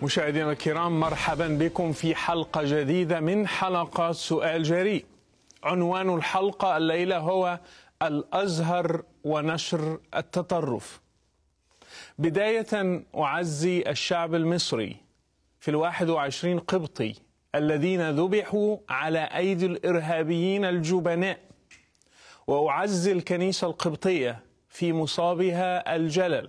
مشاهدينا الكرام مرحبا بكم في حلقة جديدة من حلقات سؤال جريء. عنوان الحلقة الليلة هو الأزهر ونشر التطرف. بداية أعزي الشعب المصري في الواحد وعشرين قبطي الذين ذبحوا على أيدي الإرهابيين الجبناء وأعزي الكنيسة القبطية في مصابها الجلل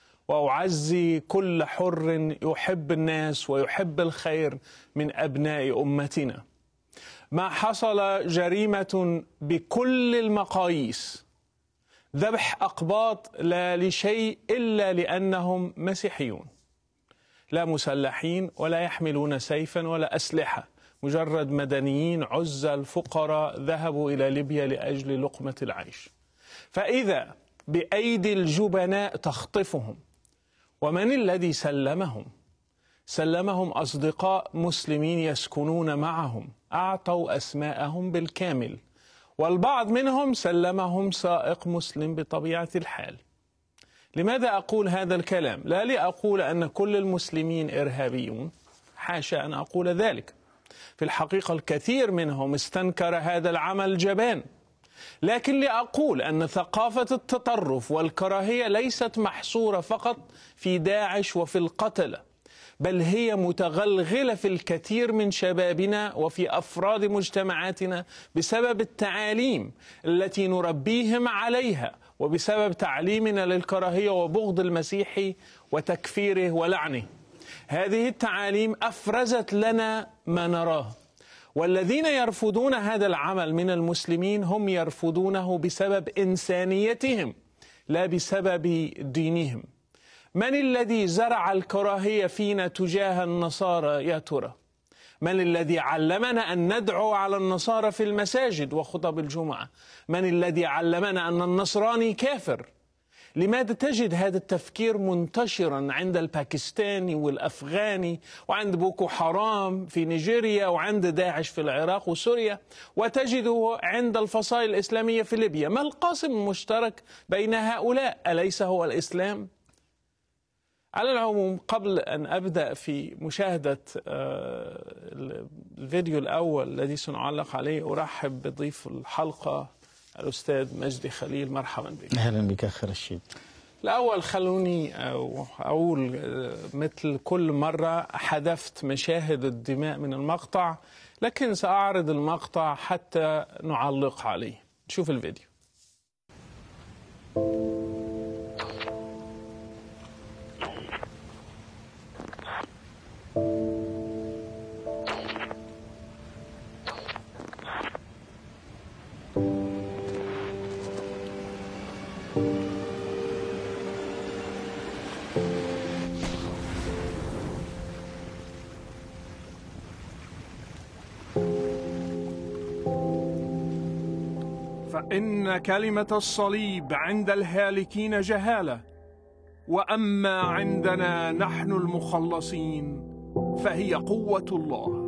واعزي كل حر يحب الناس ويحب الخير من ابناء امتنا ما حصل جريمه بكل المقاييس ذبح اقباط لا لشيء الا لانهم مسيحيون لا مسلحين ولا يحملون سيفا ولا اسلحه مجرد مدنيين عزل فقراء ذهبوا الى ليبيا لاجل لقمه العيش فاذا بايدي الجبناء تخطفهم ومن الذي سلمهم سلمهم اصدقاء مسلمين يسكنون معهم اعطوا اسماءهم بالكامل والبعض منهم سلمهم سائق مسلم بطبيعه الحال لماذا اقول هذا الكلام لا لاقول ان كل المسلمين ارهابيون حاشا ان اقول ذلك في الحقيقه الكثير منهم استنكر هذا العمل جبان لكن لأقول أن ثقافة التطرف والكراهية ليست محصورة فقط في داعش وفي القتلة بل هي متغلغلة في الكثير من شبابنا وفي أفراد مجتمعاتنا بسبب التعاليم التي نربيهم عليها وبسبب تعليمنا للكراهية وبغض المسيح وتكفيره ولعنه هذه التعاليم أفرزت لنا ما نراه والذين يرفضون هذا العمل من المسلمين هم يرفضونه بسبب انسانيتهم لا بسبب دينهم من الذي زرع الكراهيه فينا تجاه النصارى يا ترى من الذي علمنا ان ندعو على النصارى في المساجد وخطب الجمعه من الذي علمنا ان النصراني كافر لماذا تجد هذا التفكير منتشرا عند الباكستاني والافغاني وعند بوكو حرام في نيجيريا وعند داعش في العراق وسوريا وتجده عند الفصائل الاسلاميه في ليبيا ما القاسم المشترك بين هؤلاء اليس هو الاسلام على العموم قبل ان ابدا في مشاهده الفيديو الاول الذي سنعلق عليه ارحب بضيف الحلقه الأستاذ مجدي خليل مرحبا بك أهلا بك أخي رشيد الأول خلوني أقول مثل كل مرة حذفت مشاهد الدماء من المقطع لكن سأعرض المقطع حتى نعلق عليه شوف الفيديو فإن كلمة الصليب عند الهالكين جهالة وأما عندنا نحن المخلصين فهي قوة الله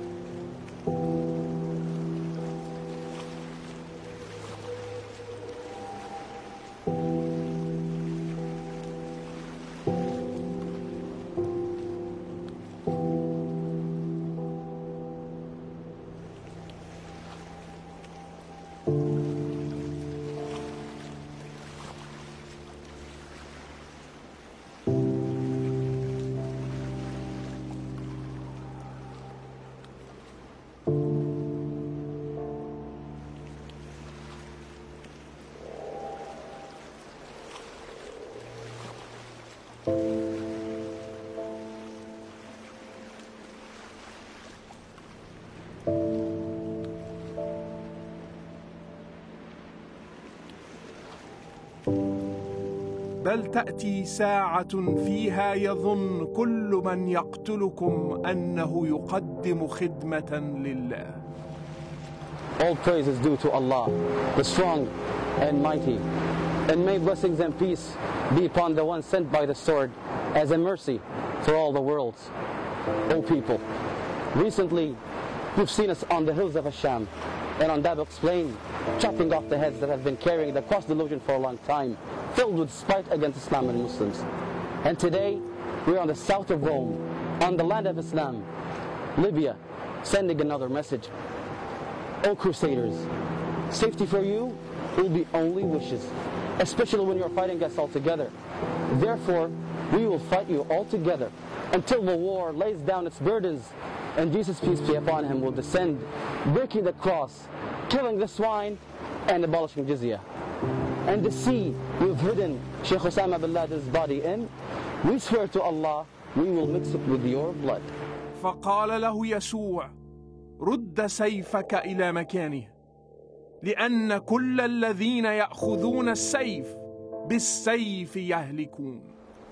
بل تأتي ساعة فيها يظن كل من يقتلكم أنه يقدم خدمة لله. All praise is due to Allah, the strong and mighty. And may blessings and peace be upon the one sent by the sword as a mercy for all the worlds. O people, recently you've seen us on the hills of Asham and on Dabok's plain, chopping off the heads that have been carrying the cross delusion for a long time, filled with spite against Islam and Muslims. And today, we're on the south of Rome, on the land of Islam, Libya, sending another message. O Crusaders, safety for you will be only wishes, especially when you're fighting us all together. Therefore, we will fight you all together until the war lays down its burdens and Jesus, peace be upon him, will descend, breaking the cross, killing the swine, and abolishing jizya. And the sea you've hidden Sheikh Osama bin Laden's body in, we swear to Allah, we will mix it with your blood. فقال له يسوع رد سيفك الى مكانه لان كل الذين ياخذون السيف بالسيف يهلكون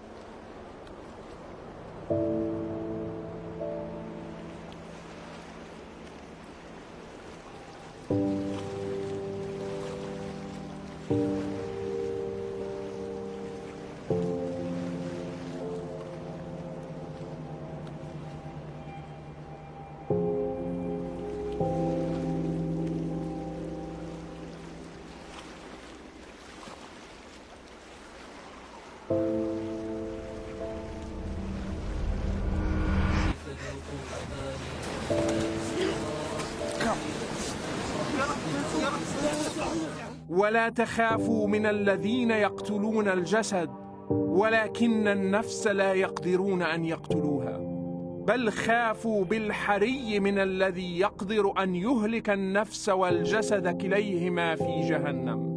ولا تخافوا من الذين يقتلون الجسد ولكن النفس لا يقدرون ان يقتلوها بل خافوا بالحري من الذي يقدر ان يهلك النفس والجسد كليهما في جهنم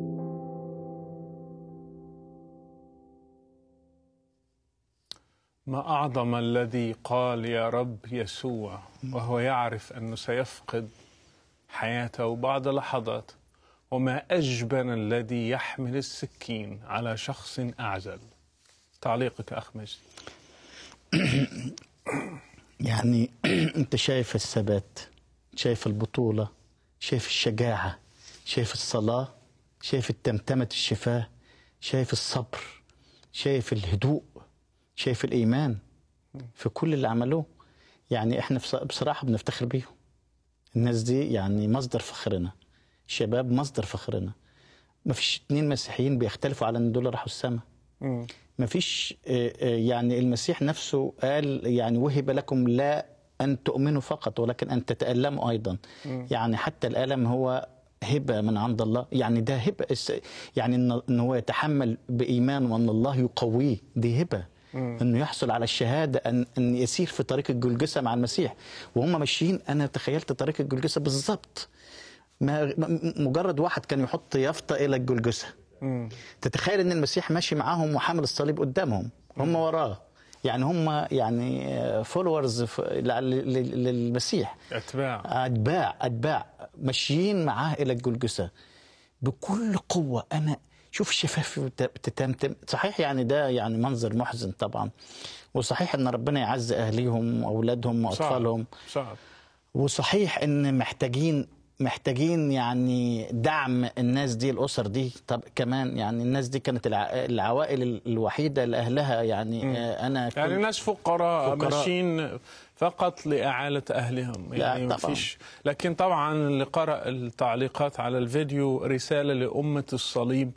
ما اعظم الذي قال يا رب يسوع وهو يعرف انه سيفقد حياته بعد لحظات وما أجبن الذي يحمل السكين على شخص أعزل تعليقك أخ مجد يعني أنت شايف الثبات شايف البطولة شايف الشجاعة شايف الصلاة شايف التمتمة الشفاه شايف الصبر شايف الهدوء شايف الإيمان في كل اللي عملوه يعني احنا بصراحة بنفتخر بيهم الناس دي يعني مصدر فخرنا شباب مصدر فخرنا ما فيش اتنين مسيحيين بيختلفوا على ان دول راحوا السماء ما فيش يعني المسيح نفسه قال يعني وهب لكم لا ان تؤمنوا فقط ولكن ان تتالموا ايضا م. يعني حتى الالم هو هبه من عند الله يعني ده هبه يعني ان هو يتحمل بايمان وان الله يقويه دي هبه انه يحصل على الشهاده ان ان يسير في طريق الجلجسه مع المسيح وهم ماشيين انا تخيلت طريق الجلجسه بالظبط ما مجرد واحد كان يحط يافطه الى الجلجسه تتخيل ان المسيح ماشي معاهم وحامل الصليب قدامهم هم وراه يعني هم يعني فولورز للمسيح اتباع اتباع اتباع ماشيين معاه الى الجلجسه بكل قوه انا شوف الشفاف بتتمتم صحيح يعني ده يعني منظر محزن طبعا وصحيح ان ربنا يعز اهليهم واولادهم واطفالهم صعب, صعب. وصحيح ان محتاجين محتاجين يعني دعم الناس دي الاسر دي طب كمان يعني الناس دي كانت العوائل الوحيده لاهلها يعني م. انا يعني ناس فقراء, فقراء ماشيين فقط لاعاله اهلهم يعني لا طبعا. مفيش لكن طبعا اللي قرا التعليقات على الفيديو رساله لامه الصليب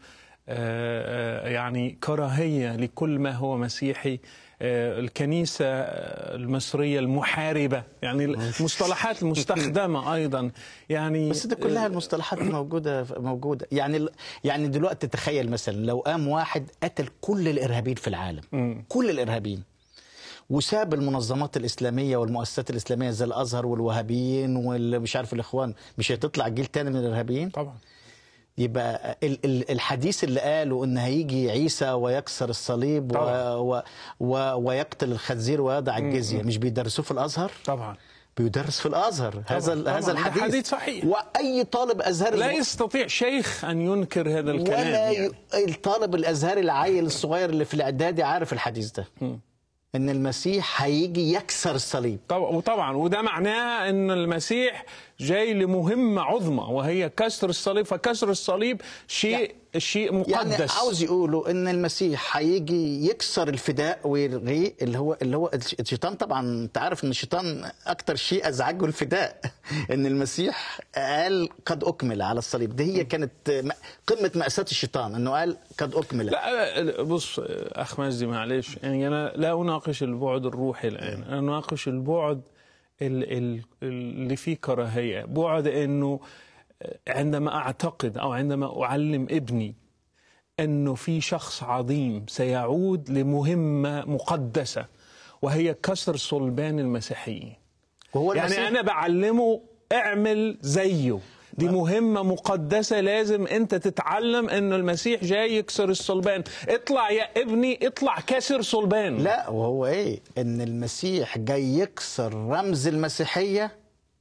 يعني كراهيه لكل ما هو مسيحي الكنيسة المصرية المحاربة يعني المصطلحات المستخدمة أيضا يعني بس ده كلها المصطلحات موجودة موجودة يعني يعني دلوقتي تخيل مثلا لو قام واحد قتل كل الإرهابيين في العالم م. كل الإرهابيين وساب المنظمات الإسلامية والمؤسسات الإسلامية زي الأزهر والوهابيين والمش عارف الإخوان مش هتطلع جيل تاني من الإرهابيين طبعا يبقى الحديث اللي قاله ان هيجي عيسى ويكسر الصليب و و و ويقتل الخنزير ويضع الجزيه مش بيدرسوه في الازهر طبعا بيدرس في الازهر طبعًا. هذا طبعًا. هذا الحديث حديث صحيح واي طالب ازهري لا يستطيع شيخ ان ينكر هذا الكلام ولا يعني. الطالب الازهري العيل الصغير اللي في الاعدادي عارف الحديث ده م. ان المسيح هيجي يكسر الصليب طبعا وطبعا وده معناه ان المسيح جاي لمهمه عظمى وهي كسر الصليب فكسر الصليب شيء الشيء يعني مقدس عاوز يقولوا ان المسيح هيجي يكسر الفداء ويلغيه اللي هو اللي هو الشيطان طبعا انت عارف ان الشيطان اكتر شيء ازعجه الفداء ان المسيح قال قد اكمل على الصليب دي هي كانت م- قمه ماساه الشيطان انه قال قد اكمل لا لا، بص اخ مجدي معلش يعني انا لا اناقش البعد الروحي الان انا اناقش البعد ال- ال- اللي فيه كراهيه بعد انه عندما اعتقد او عندما اعلم ابني انه في شخص عظيم سيعود لمهمه مقدسه وهي كسر صلبان المسيحيين وهو يعني المسيح انا بعلمه اعمل زيه دي مهمة مقدسة لازم انت تتعلم انه المسيح جاي يكسر الصلبان اطلع يا ابني اطلع كسر صلبان لا وهو ايه ان المسيح جاي يكسر رمز المسيحيه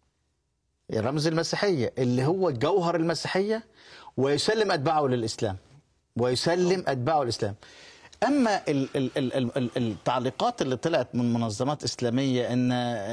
رمز المسيحيه اللي هو جوهر المسيحيه ويسلم اتباعه للاسلام ويسلم اتباعه للاسلام اما ال ال ال ال ال التعليقات اللي طلعت من منظمات اسلاميه ان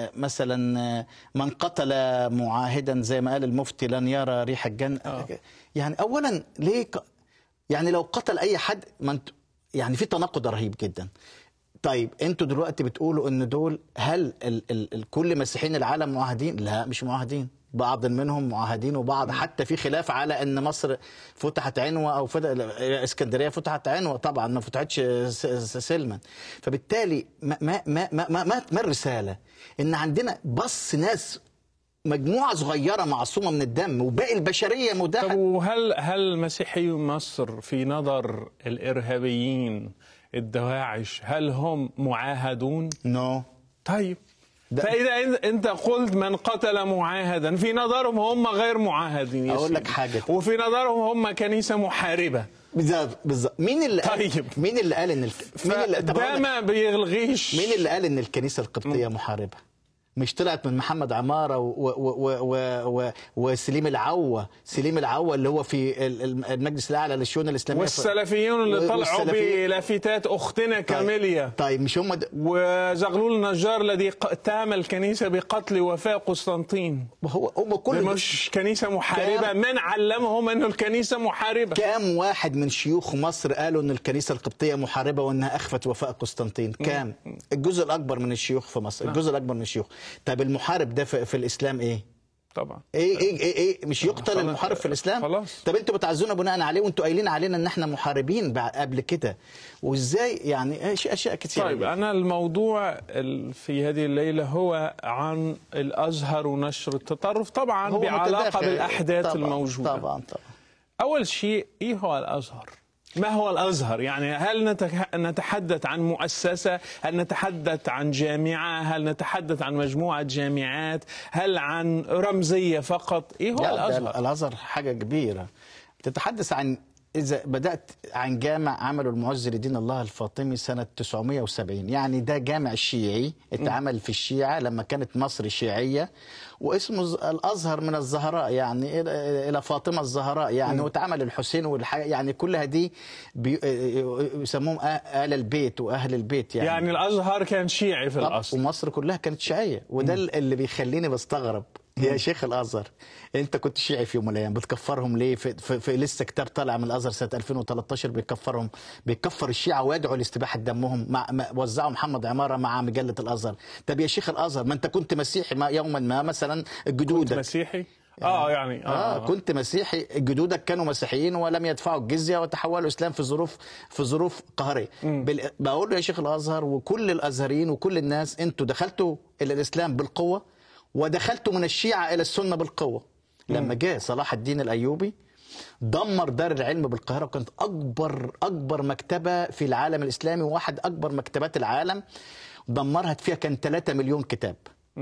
مثلا من قتل معاهدا زي ما قال المفتي لن يرى ريح الجنه آه. يعني اولا ليه ك- يعني لو قتل اي حد ما انت يعني في تناقض رهيب جدا طيب انتوا دلوقتي بتقولوا ان دول هل ال ال ال كل مسيحيين العالم معاهدين؟ لا مش معاهدين بعض منهم معاهدين وبعض حتى في خلاف على ان مصر فتحت عنوه او فتح اسكندريه فتحت عنوه طبعا ما فتحتش س- س- سلما فبالتالي ما ما ما ما, ما, ما, ما الرساله؟ ان عندنا بص ناس مجموعه صغيره معصومه من الدم وباقي البشريه طب مداحه وهل هل مسيحي مصر في نظر الارهابيين الدواعش هل هم معاهدون؟ نو طيب ده- فاذا إن- انت قلت من قتل معاهدا في نظرهم هم غير معاهدين يا أقول لك سيدي. حاجة. وفي نظرهم هم كنيسه محاربه بالظبط بالظبط مين اللي قال طيب. مين اللي قال ان الك... مين اللي طب ده أقول لك- ما بيلغيش مين اللي قال ان الكنيسه القبطيه محاربه؟ مش طلعت من محمد عماره و و و و و وسليم العوه، سليم العوه اللي هو في ال- ال- المجلس الاعلى للشؤون الاسلاميه والسلفيون اللي طلعوا والسلفيين. بلافتات اختنا طيب. كاميليا طيب مش هم د... وزغلول النجار الذي ق- اتهم الكنيسه بقتل وفاء قسطنطين هو هم ده كل مش كنيسه محاربه كام؟ من علمهم انه الكنيسه محاربه كام واحد من شيوخ مصر قالوا ان الكنيسه القبطيه محاربه وانها اخفت وفاء قسطنطين كام الجزء الاكبر من الشيوخ في مصر الجزء الاكبر من الشيوخ طب المحارب ده في, في الاسلام ايه طبعا ايه ايه ايه, إيه مش يقتل خلاص. المحارب في الاسلام خلاص. طب انتوا بتعزونا بناء عليه وانتوا قايلين علينا ان احنا محاربين بعد قبل كده وازاي يعني إيه اشياء كتير طيب أنا الموضوع ال- في هذه الليلة هو عن الأزهر ونشر التطرف طبعا هو بعلاقة متداخل. بالأحداث طبعاً الموجودة طبعا طبعا أول شيء إيه هو الأزهر؟ ما هو الأزهر؟ يعني هل نتك- نتحدث عن مؤسسة؟ هل نتحدث عن جامعة؟ هل نتحدث عن مجموعة جامعات؟ هل عن رمزية فقط؟ إيه هو لا، ده الأزهر؟ الازهر حاجه كبيره تتحدث عن اذا بدات عن جامع عمله المعز لدين الله الفاطمي سنه 970 يعني ده جامع شيعي اتعمل في الشيعه لما كانت مصر شيعيه واسمه ز- الازهر من الزهراء يعني الى إلى فاطمه الزهراء يعني واتعمل الحسين والحاجة يعني كلها دي بي- يسموهم آ- ال البيت واهل البيت يعني, يعني الأزهر كان شيعي في طب الأصل ومصر كلها كانت شيعيه وده اللي بيخليني بستغرب يا شيخ الازهر انت كنت شيعي في يوم من الايام بتكفرهم ليه في, في, في لسه كتاب طالع من الازهر سنه 2013 بيكفرهم بيكفر الشيعه ويدعو لاستباحه دمهم مع ما وزعه محمد عماره مع مجله الازهر طب يا شيخ الازهر ما انت كنت مسيحي ما يوما ما مثلا جدودك مسيحي؟ آه يعني آه, آه, كنت مسيحي جدودك كانوا مسيحيين ولم يدفعوا الجزيه وتحولوا اسلام في ظروف في ظروف قهريه بال... بقول له يا شيخ الازهر وكل الازهريين وكل الناس انتوا دخلتوا الى الاسلام بالقوه ودخلتوا من الشيعه الى السنه بالقوه لما جاء صلاح الدين الايوبي دمر دار العلم بالقاهره وكانت اكبر اكبر مكتبه في العالم الاسلامي وواحد اكبر مكتبات العالم دمرها فيها كان 3 مليون كتاب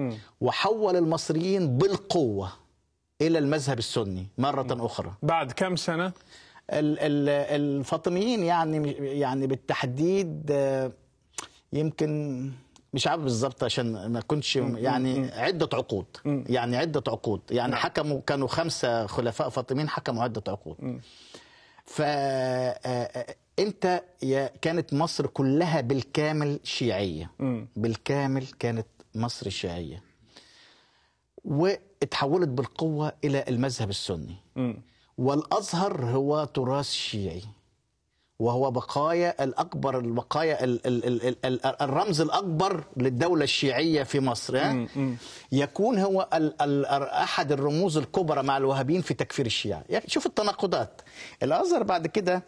وحول المصريين بالقوه الى المذهب السني مره اخرى بعد كم سنة؟ ال- ال- الفاطميين يعني يعني بالتحديد آه، يمكن مش عارف بالظبط عشان ما كنتش يعني عده عقود يعني عده عقود يعني حكموا كانوا خمسه خلفاء فاطميين حكموا عده عقود ف آه، انت يا كانت مصر كلها بالكامل شيعيه بالكامل كانت مصر شيعيه واتحولت بالقوه الى المذهب السني والازهر هو تراث شيعي وهو بقايا الاكبر البقايا ال ال ال ال ال الرمز الاكبر للدوله الشيعيه في مصر ها؟ يكون هو ال ال احد الرموز الكبرى مع الوهابيين في تكفير الشيعه يعني شوف التناقضات الازهر بعد كده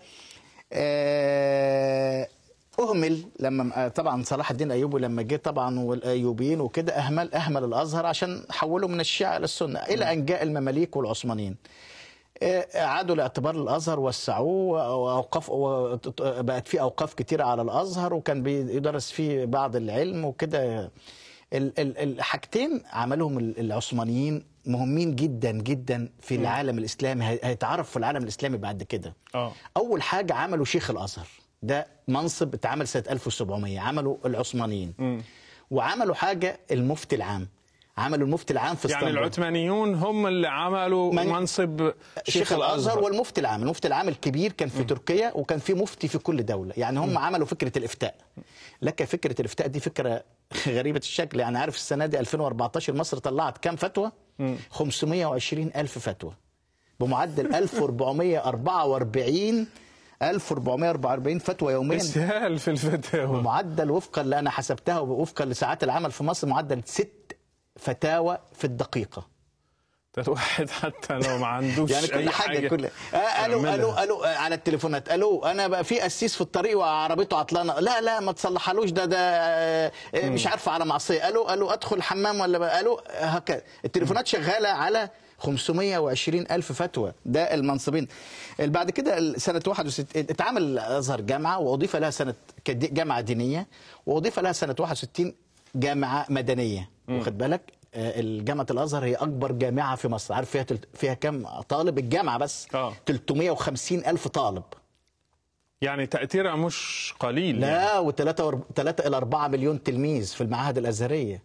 آه، اهمل لما طبعا صلاح الدين الايوبي لما جه طبعا والايوبيين وكده اهمل اهمل الازهر عشان حولوا من الشيعه الى السنه الى ان جاء المماليك والعثمانيين آه، اعادوا لاعتبار الازهر وسعوه واوقاف بقت في اوقاف كتيره على الازهر وكان بيدرس فيه بعض العلم وكده ال- ال- الحاجتين عملهم ال- العثمانيين مهمين جدا جدا في العالم الاسلامي هي- هيتعرف في العالم الاسلامي بعد كده آه. اول حاجه عملوا شيخ الازهر ده منصب اتعمل سنه 1700 عملوا العثمانيين وعملوا حاجه المفتي العام عملوا المفتي العام في يعني اسطنبول العثمانيون هم اللي عملوا من- منصب شيخ الازهر والمفتي العام المفتي العام الكبير كان في تركيا وكان في مفتي في كل دوله يعني هم عملوا فكره الافتاء لك فكره الافتاء دي فكره غريبه الشكل يعني عارف السنه دي 2014 مصر طلعت كام فتوى 520 الف فتوى بمعدل 1444 1444 فتوى يوميا اسهال في الفتاوى معدل وفقا اللي انا حسبتها ووفقا لساعات العمل في مصر معدل ست فتاوى في الدقيقه ده الواحد حتى لو ما عندوش يعني كل اي حاجه, حاجه كل آه الو يعملها. الو الو آه، على التليفونات الو انا بقى في قسيس في الطريق وعربيته عطلانه لا لا ما تصلحلوش ده ده آه، آه، مش عارفه على معصيه الو الو ادخل الحمام ولا بقى الو آه، هكذا التليفونات شغاله على 520 ألف فتوى ده المنصبين بعد كده سنة 61 اتعمل الأزهر جامعة وأضيف لها سنة كدي- جامعة دينية وأضيف لها سنة 61 جامعة مدنية واخد بالك آه، الجامعة الأزهر هي أكبر جامعة في مصر عارف فيها تلت... فيها كم طالب الجامعة بس آه. 350 ألف طالب يعني تأثيرها مش قليل يعني. لا وثلاثة ور... ثلاثة إلى أربعة مليون تلميذ في المعاهد الأزهرية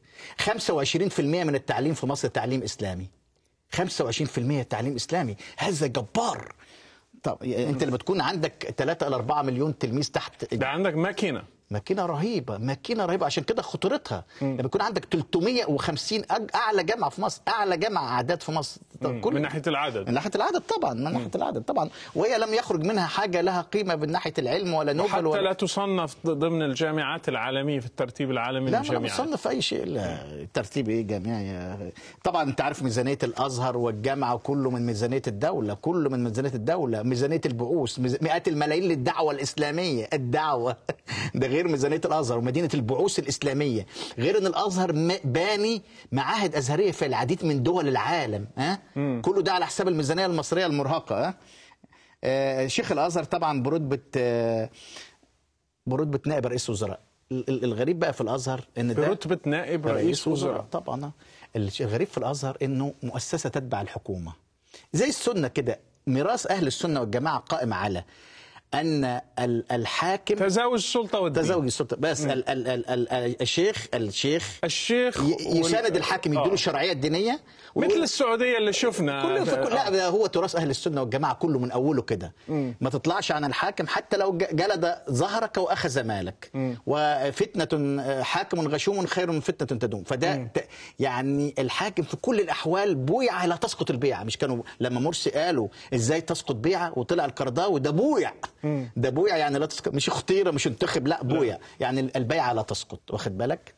25% من التعليم في مصر تعليم إسلامي 25% تعليم إسلامي هذا جبار طب أنت لما تكون عندك 3 إلى 4 مليون تلميذ تحت ده عندك ماكينه ماكينه رهيبه ماكينه رهيبه عشان كده خطورتها لما يكون عندك 350 أج- اعلى جامعه في مصر اعلى جامعه اعداد في مصر طب من ناحيه العدد من ناحيه العدد طبعا من ناحيه العدد طبعا وهي لم يخرج منها حاجه لها قيمه من ناحيه العلم ولا نوبل حتى ولا لا تصنف ضمن الجامعات العالميه في الترتيب العالمي لا ما انا للجامعات بصنف اي شيء لا ترتيب ايه جامعي طبعا انت عارف ميزانيه الازهر والجامعه كله من ميزانيه الدوله كله من ميزانيه الدوله ميزانيه البعوث ميز- مئات الملايين للدعوه الاسلاميه الدعوه ده غير ميزانيه الازهر ومدينه البعوث الاسلاميه غير ان الازهر م- باني معاهد ازهريه في العديد من دول العالم ها كله ده على حساب الميزانيه المصريه المرهقه ها آه، شيخ الازهر طبعا برتبه آه، برتبه نائب رئيس وزراء ال- ال- الغريب بقى في الازهر ان ده برتبه نائب رئيس وزراء طبعا الغريب في الازهر انه مؤسسه تتبع الحكومه زي السنه كده ميراث اهل السنه والجماعه قائم على ان ال- الحاكم تزاوج السلطه والدين تزوج السلطه بس ال ال ال ال الشيخ الشيخ الشيخ ي- وال- يساند الحاكم يديله آه. الشرعيه الدينيه مثل ويقول- السعوديه اللي شفنا كله في كل آه. لا ده هو تراث اهل السنه والجماعه كله من اوله كده ما تطلعش عن الحاكم حتى لو ج- جلد ظهرك واخذ مالك وفتنه آه، حاكم غشوم خير من فتنه تدوم فده ت- يعني الحاكم في كل الاحوال بويعه لا تسقط البيعه مش كانوا لما مرسي قالوا ازاي تسقط بيعه وطلع القرضاوي ده بويع ده بويع يعني لا تسقط مش اختيره مش انتخب لا بويع يعني البيعه لا تسقط واخد بالك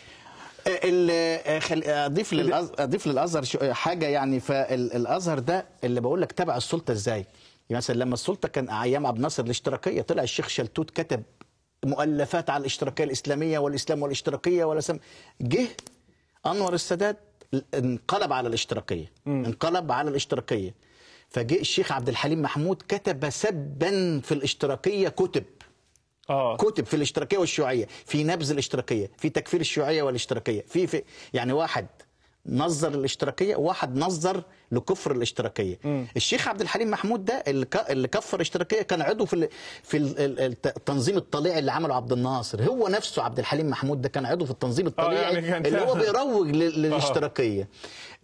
ال- خل- اضيف للأز... اضيف للازهر شو- حاجه يعني فالازهر ده اللي بقول لك تبع السلطه ازاي؟ يعني مثلا لما السلطه كان ايام عبد الناصر الاشتراكيه طلع الشيخ شلتوت كتب مؤلفات على الاشتراكيه الاسلاميه والاسلام والاشتراكيه ولا سم... جه انور السادات انقلب على الاشتراكيه انقلب على الاشتراكيه فجه الشيخ عبد الحليم محمود كتب سبا في الاشتراكيه كتب اه كتب في الاشتراكيه والشيوعيه في نبذ الاشتراكيه في تكفير الشيوعيه والاشتراكيه في, في يعني واحد نظر الاشتراكيه وواحد نظر لكفر الاشتراكيه الشيخ عبد الحليم محمود ده اللي ك- اللي كفر الاشتراكيه كان عضو في ال- في ال- ال- الت- التنظيم الطليعي اللي عمله عبد الناصر هو نفسه عبد الحليم محمود ده كان عضو في التنظيم الطليعي يعني كان اللي هو فاهم. بيروج لل- للاشتراكيه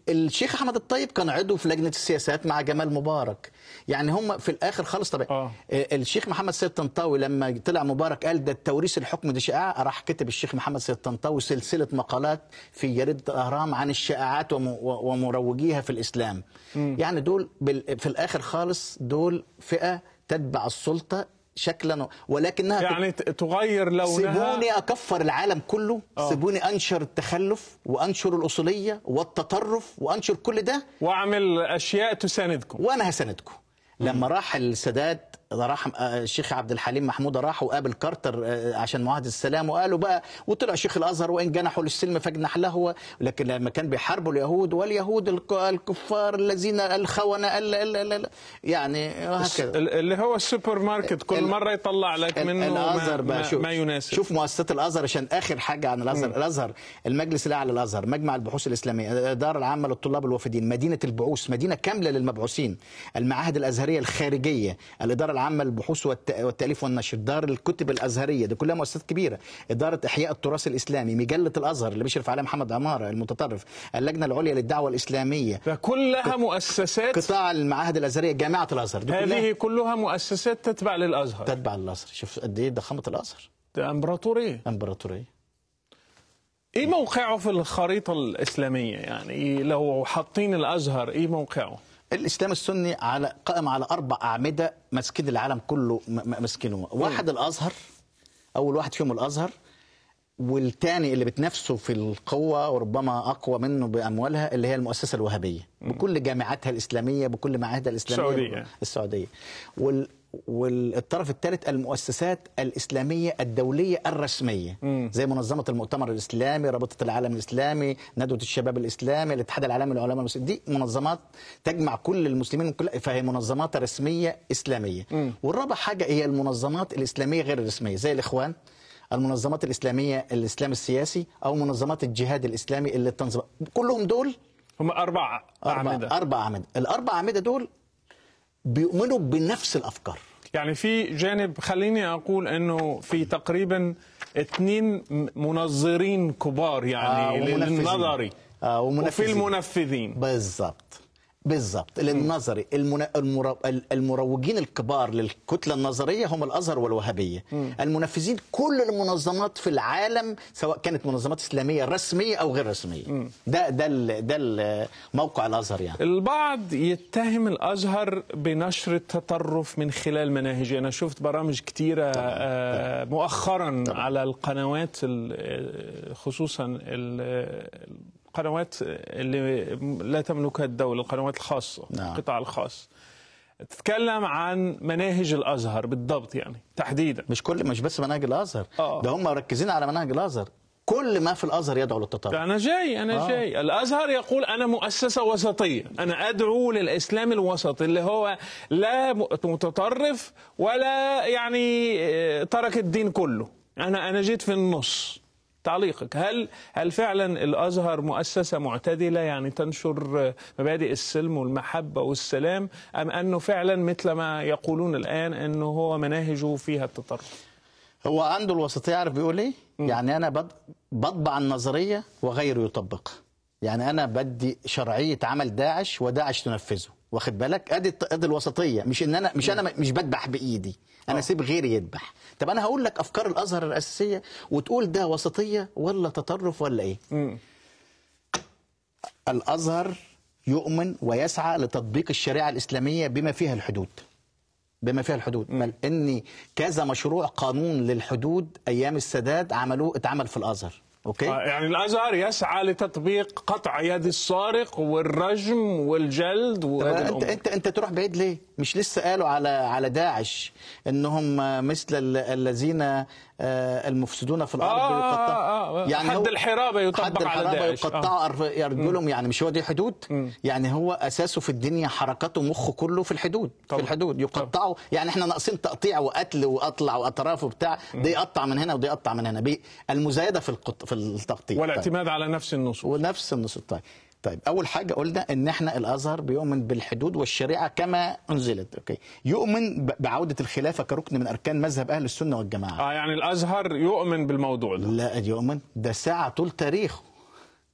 الشيخ احمد الطيب كان عضو في لجنه السياسات مع جمال مبارك يعني هم في الاخر خالص طبعا آه. الشيخ محمد سيد طنطاوي لما طلع مبارك قال ده التوريث الحكم دي شائعه راح كتب الشيخ محمد سيد طنطاوي سلسله مقالات في جريده الاهرام عن الشائعات وم- ومروجيها في الاسلام يعني دول بال- في الاخر خالص دول فئه تتبع السلطه شكلا ولكنها يعني ت- تغير لونها سيبوني اكفر العالم كله آه. سيبوني انشر التخلف وانشر الاصوليه والتطرف وانشر كل ده واعمل اشياء تساندكم وانا هساندكم لما راح السادات راح آه، الشيخ عبد الحليم محمود راح وقابل كارتر آه، عشان معاهده السلام وقالوا بقى وطلع شيخ الازهر وان جنحوا للسلم فاجنح له لكن لما كان بيحاربوا اليهود واليهود الك- الكفار الذين الخونه ال- ال- ال- ال- يعني وهكذا ال- اللي هو السوبر ماركت كل ال- مره يطلع لك ال- منه الازهر ما, بقى ما, شوف ما يناسب شوف مؤسسات الازهر عشان اخر حاجه عن الازهر الازهر المجلس الاعلى للازهر مجمع البحوث الاسلاميه الاداره العامه للطلاب الوافدين مدينه البعوث مدينه كامله للمبعوثين المعاهد الازهريه الخارجيه الاداره العامه للبحوث والت- والتاليف والنشر دار الكتب الازهريه دي كلها مؤسسات كبيره اداره احياء التراث الاسلامي مجله الازهر اللي بيشرف عليها محمد عماره المتطرف اللجنه العليا للدعوه الاسلاميه ده كلها مؤسسات قطاع المعاهد الازهريه جامعه الازهر دي كلها هذه كلها مؤسسات تتبع للازهر تتبع الازهر شوف قد ايه ضخامه الازهر ده امبراطوريه امبراطوريه ايه موقعه في الخريطه الاسلاميه يعني لو حاطين الازهر ايه موقعه الاسلام السني على قائم على اربع اعمده ماسكين العالم كله م- م- ماسكينه واحد الازهر اول واحد فيهم الازهر والتاني اللي بتنافسه في القوة وربما أقوى منه بأموالها اللي هي المؤسسة الوهابية بكل جامعاتها الإسلامية بكل معاهدها الإسلامية السعودية. السعودية وال والطرف الثالث المؤسسات الإسلامية الدولية الرسمية زي منظمة المؤتمر الإسلامي رابطة العالم الإسلامي ندوة الشباب الإسلامي الاتحاد العالمي للعلماء المسلمين دي منظمات تجمع كل المسلمين من كل فهي منظمات رسمية إسلامية والرابع حاجة هي المنظمات الإسلامية غير الرسمية زي الإخوان المنظمات الإسلامية الإسلام السياسي أو منظمات الجهاد الإسلامي اللي تنظم كلهم دول هم اربع اعمده أربع, أربع أعمدة الأربع أعمدة دول بيؤمنوا بنفس الأفكار يعني في جانب خليني اقول انه في تقريبا اثنين منظرين كبار يعني ومنفذين. للنظري آه وفي ومنفذين المنفذين بالظبط بالظبط للنظري المن... المر... المروجين الكبار للكتله النظريه هم الازهر والوهابيه المنفذين كل المنظمات في العالم سواء كانت منظمات اسلاميه رسميه او غير رسميه ده ده ال... ده ال- موقع الازهر يعني البعض يتهم الازهر بنشر التطرف من خلال مناهجه انا شفت برامج كتيره آه، مؤخرا على القنوات ال- خصوصا ال- القنوات اللي لا تملكها الدوله القنوات الخاصه نعم. القطاع الخاص تتكلم عن مناهج الازهر بالضبط يعني تحديدا مش كل مش بس مناهج الازهر آه. ده هم مركزين على مناهج الازهر كل ما في الازهر يدعو للتطرف أنا جاي أنا آه. جاي الأزهر يقول أنا مؤسسة وسطية أنا أدعو للإسلام الوسطي اللي هو لا م- متطرف ولا يعني آه، ترك الدين كله أنا أنا جيت في النص تعليقك هل هل فعلا الازهر مؤسسه معتدله يعني تنشر آه، مبادئ السلم والمحبه والسلام ام انه فعلا مثل ما يقولون الان انه هو مناهجه فيها التطرف هو عنده الوسطيه عارف بيقول ايه؟ يعني انا بط- بطبع النظريه وغيره يطبقها. يعني انا بدي شرعيه عمل داعش وداعش تنفذه، واخد بالك؟ ادي الت- ادي الوسطيه مش ان انا مش انا م- مش بذبح بايدي، انا اسيب غيري يذبح. طب انا هقول لك افكار الازهر الاساسيه وتقول ده وسطيه ولا تطرف ولا ايه؟ الازهر يؤمن ويسعى لتطبيق الشريعه الاسلاميه بما فيها الحدود. بما فيها الحدود بل ان كذا مشروع قانون للحدود ايام السادات عملوه اتعمل في الازهر اوكي آه، يعني الازهر يسعى لتطبيق قطع يد السارق والرجم والجلد طب وهذه انت الأمور. انت انت تروح بعيد ليه؟ مش لسه قالوا على على داعش انهم مثل ال- الذين آه، المفسدون في الارض آه، يقطع- آه، آه. حد هو- الحرابة يطبق حد على الحرابة داعش. يقطعوا أرف- يرجلهم يعني مش هو دي حدود؟ يعني هو اساسه في الدنيا حركته مخه كله في الحدود طبعا. في الحدود يقطعوا يعني احنا ناقصين تقطيع وقتل واطلع واطراف وبتاع ده يقطع من هنا وده يقطع من هنا بي- المزايده في القط... في التقطيع طيب. والاعتماد على نفس النصوص ونفس النص طيب طيب اول حاجه قلنا ان احنا الازهر بيؤمن بالحدود والشريعه كما انزلت اوكي يؤمن ب- بعوده الخلافه كركن من اركان مذهب اهل السنه والجماعه اه يعني الازهر يؤمن بالموضوع ده لا يؤمن ده ساعه طول تاريخه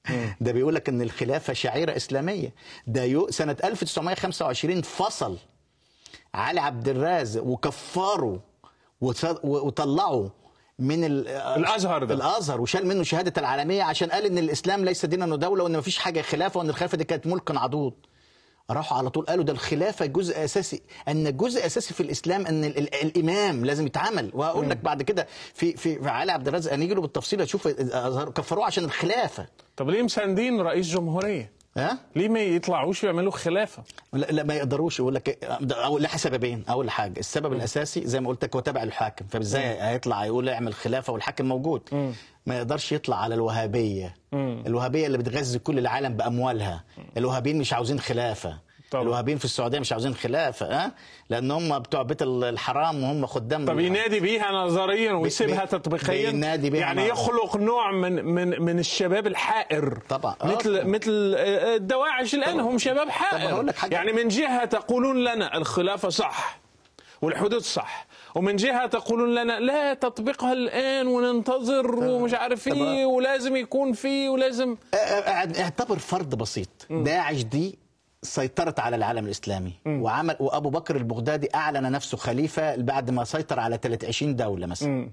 ده بيقول لك ان الخلافه شعيره اسلاميه ده يو سنه 1925 فصل علي عبد الرازق وكفروا وص- وطلعوا من ال- الأزهر ده. الازهر وشال منه شهاده العالميه عشان قال ان الاسلام ليس دينا ودوله وان مفيش حاجه خلافه وان الخلافه دي كانت ملك عضوض راحوا على طول قالوا ده الخلافه جزء اساسي ان جزء اساسي في الاسلام ان ال ال الامام لازم يتعمل وهقول لك بعد كده في في في علي عبد الرازق هنيجي له بالتفصيل هشوف الأزهر كفروه عشان الخلافه طب ليه مساندين رئيس جمهوريه؟ ها ليه ما يطلعوش يعملوا خلافه؟ لا, لا ما يقدروش يقول لك ده اول لها سببين اول حاجه السبب الاساسي زي ما قلت لك هو تابع الحاكم فازاي هيطلع يقول اعمل خلافه والحاكم موجود ما يقدرش يطلع على الوهابيه الوهابيه اللي بتغذي كل العالم باموالها الوهابيين مش عاوزين خلافه طبعا. الوهابيين في السعوديه مش عاوزين خلافه ها لان هم بتوع بيت الحرام وهم خدام طب ينادي بيها نظريا ويسيبها بي- تطبيقيا بينادي بيها يعني نظرياً. يخلق نوع من من من الشباب الحائر طبعا. آه. مثل مثل آه، الدواعش الان طبعا. هم شباب طب حائر هقول لك حاجة. يعني من جهه تقولون لنا الخلافه صح والحدود صح ومن جهه تقولون لنا لا تطبيقها الان وننتظر ومش عارف طب- ايه ولازم يكون فيه ولازم اه- اه- اعتبر فرض بسيط داعش دي سيطرت على العالم الاسلامي وعمل وابو بكر البغدادي اعلن نفسه خليفه بعد ما سيطر على 23 دوله مثلا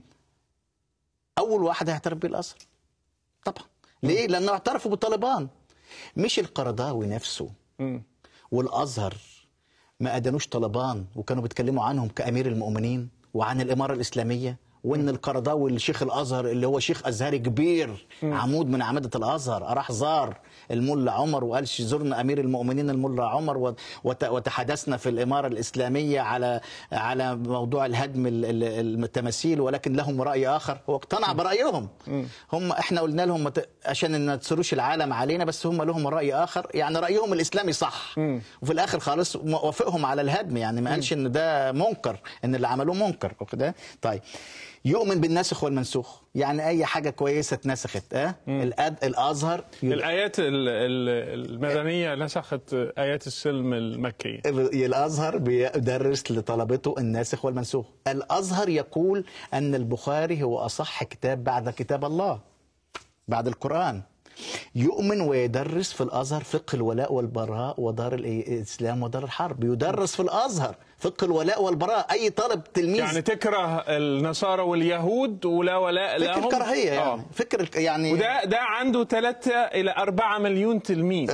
اول واحد هيعترف بيه الازهر طبعا ليه لانه اعترفوا بطالبان مش القرضاوي نفسه والازهر ما ادانوش طالبان وكانوا بيتكلموا عنهم كامير المؤمنين وعن الاماره الاسلاميه وان القرضاوي الشيخ الازهر اللي هو شيخ ازهري كبير عمود من اعمده الازهر راح زار الملا عمر وقال زرنا امير المؤمنين الملا عمر وت- وت- وتحدثنا في الاماره الاسلاميه على على موضوع الهدم ال- ال- التماثيل ولكن لهم راي اخر هو اقتنع برايهم هم احنا قلنا لهم ما ت- عشان ما تسروش العالم علينا بس هم لهم راي اخر يعني رايهم الاسلامي صح وفي الاخر خالص م- وافقهم على الهدم يعني ما قالش ان ده منكر ان اللي عملوه منكر واخد طيب يؤمن بالناسخ والمنسوخ يعني اي حاجه كويسه اتنسخت اه الأد... الازهر الايات ال- ال- المدنيه نسخت ايات السلم المكيه الازهر بيدرس لطلبته الناسخ والمنسوخ الازهر يقول ان البخاري هو اصح كتاب بعد كتاب الله بعد القران يؤمن ويدرس في الازهر فقه الولاء والبراء ودار الاسلام ودار الحرب يدرس في الازهر فقه الولاء والبراء اي طالب تلميذ يعني تكره النصارى واليهود ولا ولاء فكر لهم الكراهيه يعني آه. فكر الك- يعني وده ده عنده 3 الى 4 مليون تلميذ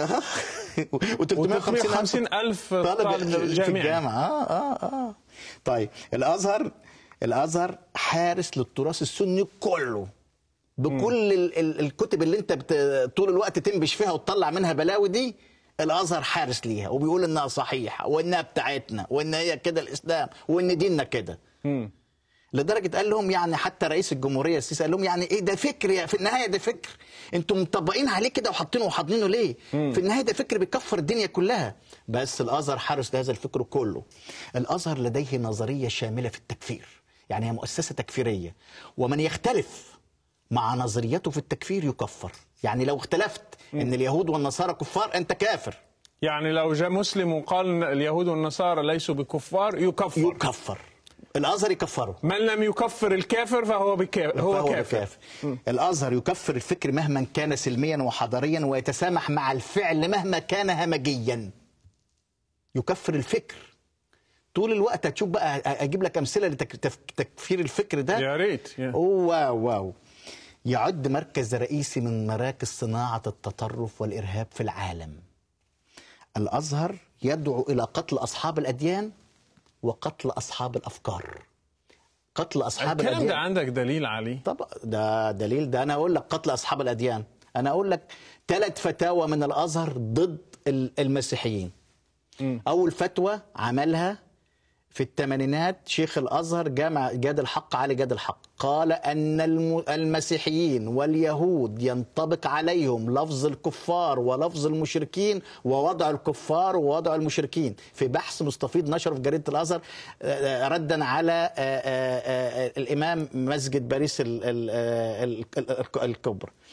و350 و350 الف طالب طالب في جامعي الجامعه اه اه اه طيب الازهر الازهر حارس للتراث السني كله بكل ال ال الكتب اللي انت بت طول الوقت تنبش فيها وتطلع منها بلاوي دي الازهر حارس ليها وبيقول انها صحيحه وانها بتاعتنا وان هي كده الاسلام وان ديننا كده لدرجه قال لهم يعني حتى رئيس الجمهوريه السيسي قال لهم يعني ايه ده فكر يا- في النهايه ده فكر انتم مطبقين عليه كده وحاطينه وحاضنينه ليه؟ في النهايه ده فكر بيكفر الدنيا كلها بس الازهر حارس لهذا الفكر كله. الازهر لديه نظريه شامله في التكفير يعني هي مؤسسه تكفيريه ومن يختلف مع نظريته في التكفير يكفر يعني لو اختلفت ان اليهود والنصارى كفار انت كافر يعني لو جاء مسلم وقال إن اليهود والنصارى ليسوا بكفار يكفر يكفر الازهر يكفره من لم يكفر الكافر فهو بكافر هو فهو كافر كافر الازهر يكفر الفكر مهما كان سلميا وحضاريا ويتسامح مع الفعل مهما كان همجيا يكفر الفكر طول الوقت هتشوف بقى اجيب لك امثله لتكفير الفكر ده يا ريت يا. أوه، واو واو يعد مركز رئيسي من مراكز صناعه التطرف والارهاب في العالم الازهر يدعو الى قتل اصحاب الاديان وقتل اصحاب الافكار قتل اصحاب الكلام الاديان ده عندك دليل عليه طب ده دليل ده انا اقول لك قتل اصحاب الاديان انا اقول لك ثلاث فتاوى من الازهر ضد ال- المسيحيين اول فتوى عملها في الثمانينات شيخ الازهر جامع جاد الحق علي جاد الحق قال ان الم- المسيحيين واليهود ينطبق عليهم لفظ الكفار ولفظ المشركين ووضع الكفار ووضع المشركين في بحث مستفيض نشره في جريده الازهر آه، آه، ردا على آه، آه، آه، الامام مسجد باريس ال- ال- ال- ال- الكبرى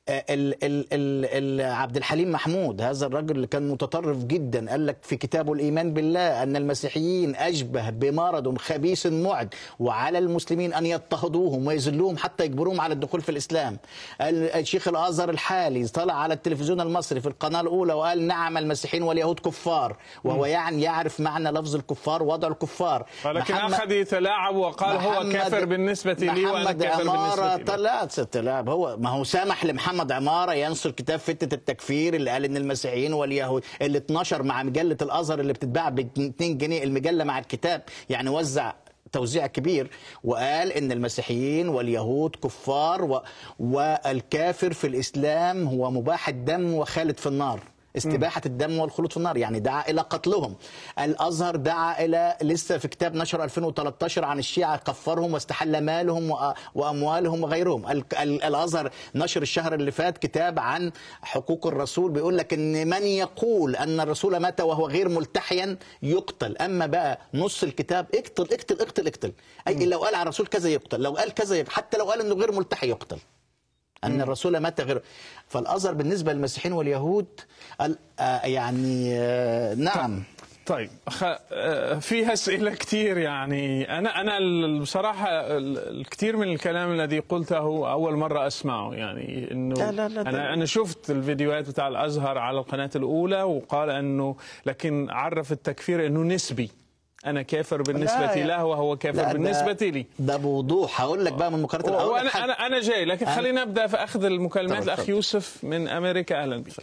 آه، ال ال ال ال عبد الحليم محمود هذا الرجل اللي كان متطرف جدا قال لك في كتابه الايمان بالله ان المسيحيين اشبه بمرض خبيث معد وعلى المسلمين ان يضطهدوهم ويذلوهم حتى يجبروهم على الدخول في الاسلام ال- الشيخ الازهر الحالي طلع على التلفزيون المصري في القناه الاولى وقال نعم المسيحيين واليهود كفار وهو يعني يعرف معنى لفظ الكفار ووضع الكفار ولكن محمد- اخذ يتلاعب وقال هو محمد- كافر بالنسبه لي وانا محمد كافر عمارة بالنسبه لي طلعت ست لاعب هو ما هو سامح لمحمد عمارة ينشر كتاب فتنة التكفير اللي قال ان المسيحيين واليهود اللي اتنشر مع مجلة الازهر اللي بتتباع ب 2 جنيه المجلة مع الكتاب يعني وزع توزيع كبير وقال ان المسيحيين واليهود كفار و... والكافر في الاسلام هو مباح الدم وخالد في النار استباحة الدم والخلود في النار يعني دعا إلى قتلهم الأزهر دعا إلى لسه في كتاب نشر 2013 عن الشيعة كفرهم واستحل مالهم وأ- وأموالهم وغيرهم ال- ال- الأزهر نشر الشهر اللي فات كتاب عن حقوق الرسول بيقول لك إن من يقول أن الرسول مات وهو غير ملتحيا يقتل أما بقى نص الكتاب اقتل اقتل اقتل اقتل أي لو قال عن الرسول كذا يقتل لو قال كذا يقتل. حتى لو قال إنه غير ملتحي يقتل ان الرسول مات غير فالازهر بالنسبه للمسيحيين واليهود ال- آه، يعني آه، نعم طيب خ... آه، في اسئله كثير يعني انا انا ال- بصراحه ال- الكثير من الكلام الذي قلته اول مره اسمعه يعني انه لا، لا، لا، انا ده- انا شفت الفيديوهات بتاع الازهر على القناه الاولى وقال انه لكن عرف التكفير انه نسبي انا كافر بالنسبه لا، له وهو لا، كافر ده- بالنسبه لي ده بوضوح هقول لك بقى من مقارنه الاول وانا انا انا جاي لكن خلينا نبدا في اخذ المكالمات تفضل، الاخ تفضل. يوسف من امريكا اهلا بك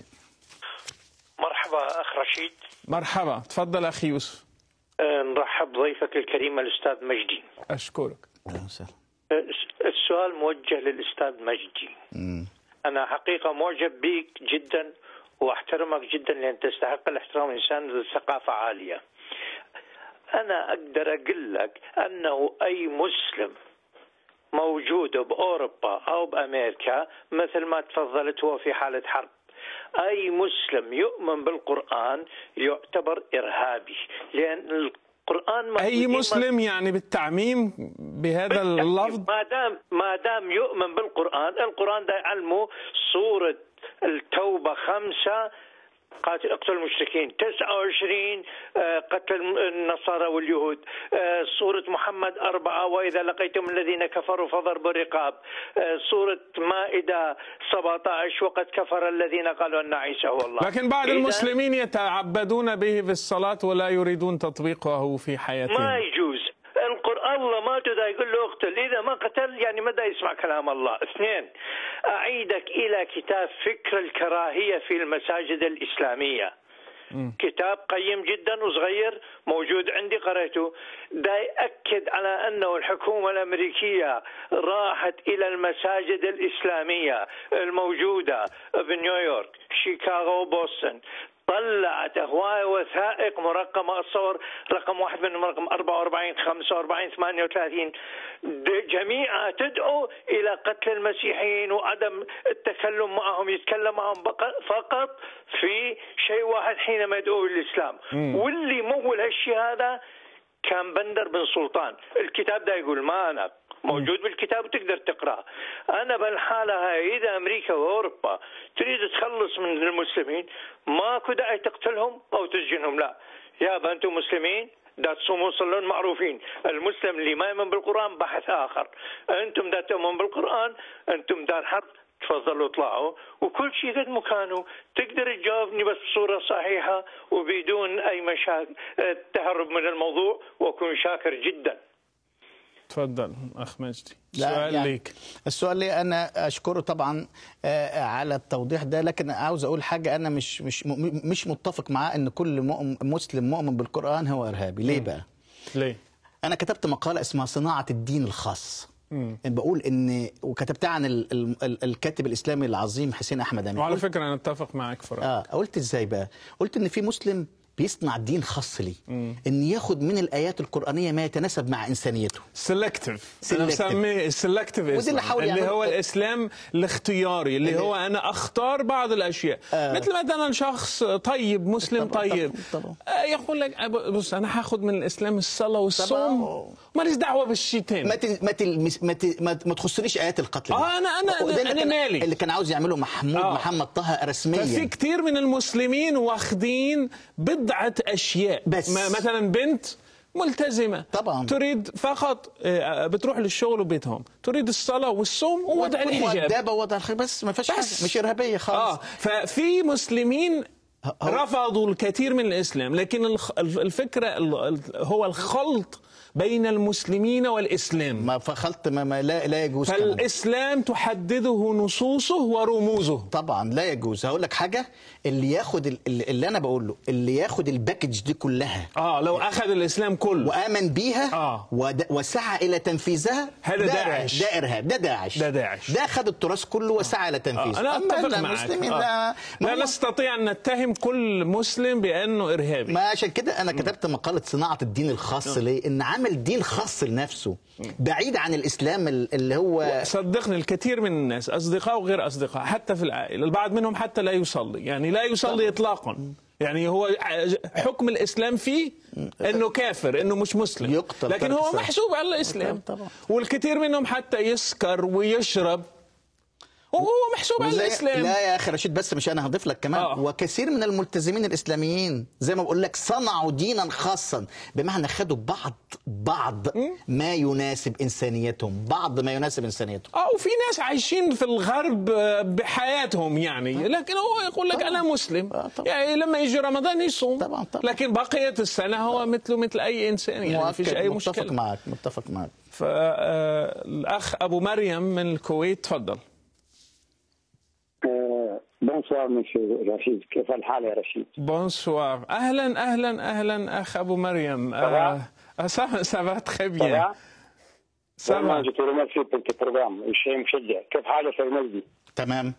مرحبا اخ رشيد مرحبا تفضل اخي يوسف أه، نرحب ضيفك الكريم الاستاذ مجدي اشكرك أه، السؤال موجه للاستاذ مجدي انا حقيقه معجب بك جدا واحترمك جدا لان تستحق الاحترام انسان ذو ثقافه عاليه انا اقدر اقول لك انه اي مسلم موجود باوروبا او بامريكا مثل ما تفضلت هو في حاله حرب اي مسلم يؤمن بالقران يعتبر ارهابي لان القران اي موجودين مسلم يعني بالتعميم بهذا اللفظ ما دام ما دام يؤمن بالقران القران ده يعلمه سوره التوبه خمسه قاتل اقتل المشركين 29 آه، قتل النصارى واليهود آه، سورة محمد أربعة وإذا لقيتم الذين كفروا فضربوا الرقاب آه، سورة مائدة 17 وقد كفر الذين قالوا أن عيسى هو الله لكن بعض إذن المسلمين يتعبدون به في الصلاة ولا يريدون تطبيقه في ما حياتهم يجوز القرآن الله ما تدا يقول له اقتل إذا ما قتل يعني ماذا يسمع كلام الله اثنين أعيدك إلى كتاب فكر الكراهية في المساجد الإسلامية كتاب قيم جدا وصغير موجود عندي قرأته دا يأكد على أنه الحكومة الأمريكية راحت إلى المساجد الإسلامية الموجودة بنيويورك شيكاغو وبوسطن طلعت هواية وثائق مرقمة أتصور رقم واحد منهم رقم 44 45 38 د- جميعها تدعو إلى قتل المسيحيين وعدم التكلم معهم يتكلم معهم بق- فقط في شيء واحد حينما يدعو الإسلام واللي مول هالشيء هذا كان بندر بن سلطان الكتاب ده يقول ما أنا موجود بالكتاب وتقدر تقراه انا بالحاله هاي اذا امريكا واوروبا تريد تخلص من المسلمين ماكو داعي تقتلهم او تسجنهم لا يا انتم مسلمين دا تصومون صلون معروفين المسلم اللي ما يؤمن بالقران بحث اخر انتم دا تؤمن بالقران انتم دار حرب تفضلوا اطلعوا وكل شيء قد مكانه تقدر تجاوبني بس بصورة صحيحة وبدون أي مشاكل تهرب من الموضوع وأكون شاكر جدا تفضل أخ مجدي لا، سؤال يعني ليك السؤال لي انا اشكره طبعا آه، على التوضيح ده لكن عاوز اقول حاجه انا مش مش م- مش متفق معاه ان كل مؤمن مسلم مؤمن بالقران هو ارهابي ليه بقى ليه انا كتبت مقاله اسمها صناعه الدين الخاص بقول ان وكتبتها عن ال ال ال الكاتب الاسلامي العظيم حسين احمد امين وعلى قلت- فكرة أنا أتفق معك فرق اه قلت ازاي بقى قلت ان في مسلم بيصنع دين خاص ليه ان ياخد من الايات القرانيه ما يتناسب مع انسانيته سلكتيف انا Selective. بسميه السلكتيف وده اللي حاول اللي يعمله. هو الاسلام الاختياري اللي اللي- هو انا اختار بعض الاشياء آه. مثل مثلا شخص طيب مسلم طبعاً، طيب طبعاً، آه، يقول لك آه، بص انا هاخد من الاسلام الصلاه والصوم طبعاً. ماليش دعوه بالشيء تاني ما تل... ما, تل... ما, ت... ما, ما تخصنيش ايات القتل دي. آه، أنا- أنا- وده اللي أنا كان- مالي. اللي كان عاوز يعمله محمود آه. آه. محمد طه رسميا ففي كثير من المسلمين واخدين بضعة أشياء بس. ما مثلا بنت ملتزمة طبعاً. تريد فقط آه، بتروح للشغل وبيتهم تريد الصلاة والصوم ووضع وتكون الحجاب مؤدبه ووضع الخير بس ما فيش حاجه بس. مش ارهابيه اه خالص ففي مسلمين هو- رفضوا الكثير من الاسلام لكن الخ- الفكره ال- ال- هو الخلط بين المسلمين والاسلام ما فخلط ما, ما لا, لا يجوز كمان. فالاسلام تحدده نصوصه ورموزه طبعا لا يجوز هقول لك حاجه اللي ياخد ال- اللي اللي انا بقول له اللي ياخد الباكج دي كلها اه لو اخذ الاسلام كله وامن بيها آه. ود- وسعى الى تنفيذها هذا ده- داعش. ده ارهاب ده داعش ده داعش. ده خد التراث كله وسعى الى تنفيذه آه انا أما اتفق معك المسلمين آه. لا ما لا هو- نستطيع ان نتهم كل مسلم بانه ارهابي ما عشان كده انا كتبت مقاله صناعه الدين الخاص ليه ان عمل دين خاص لنفسه بعيد عن الاسلام ال- اللي هو صدقني الكثير من الناس اصدقاء وغير اصدقاء حتى في العائله البعض منهم حتى لا يصلي يعني لا يصلي اطلاقا يعني هو حكم الاسلام فيه انه كافر انه مش مسلم يقتل لكن ترك هو الصلاة. محسوب على الاسلام طبعا. والكثير منهم حتى يسكر ويشرب وهو محسوب على زي- الاسلام لا يا اخي رشيد بس مش انا هضيف لك كمان آه. آه. وكثير من الملتزمين الاسلاميين زي ما بقول لك صنعوا دينا خاصا بمعنى خدوا بعض بعض ما يناسب انسانيتهم بعض ما يناسب انسانيتهم اه وفي ناس عايشين في الغرب آه، بحياتهم يعني لكن هو يقول لك انا مسلم آه، طبعا. يعني لما يجي رمضان يصوم طبعا، طبعا. لكن بقيه السنه هو مثله مثل اي انسان يعني ما فيش مؤكد، اي متفق مشكله معك متفق معك فالاخ ابو مريم من الكويت تفضل بونسوار مسيو رشيد كيف الحال يا رشيد؟ بونسوار اهلا اهلا اهلا اخ ابو مريم آه سافا سافا تخي بيان والله سافا جو te remercie pour tes programmes الشيء مشجع كيف حالك يا المجدي؟ تمام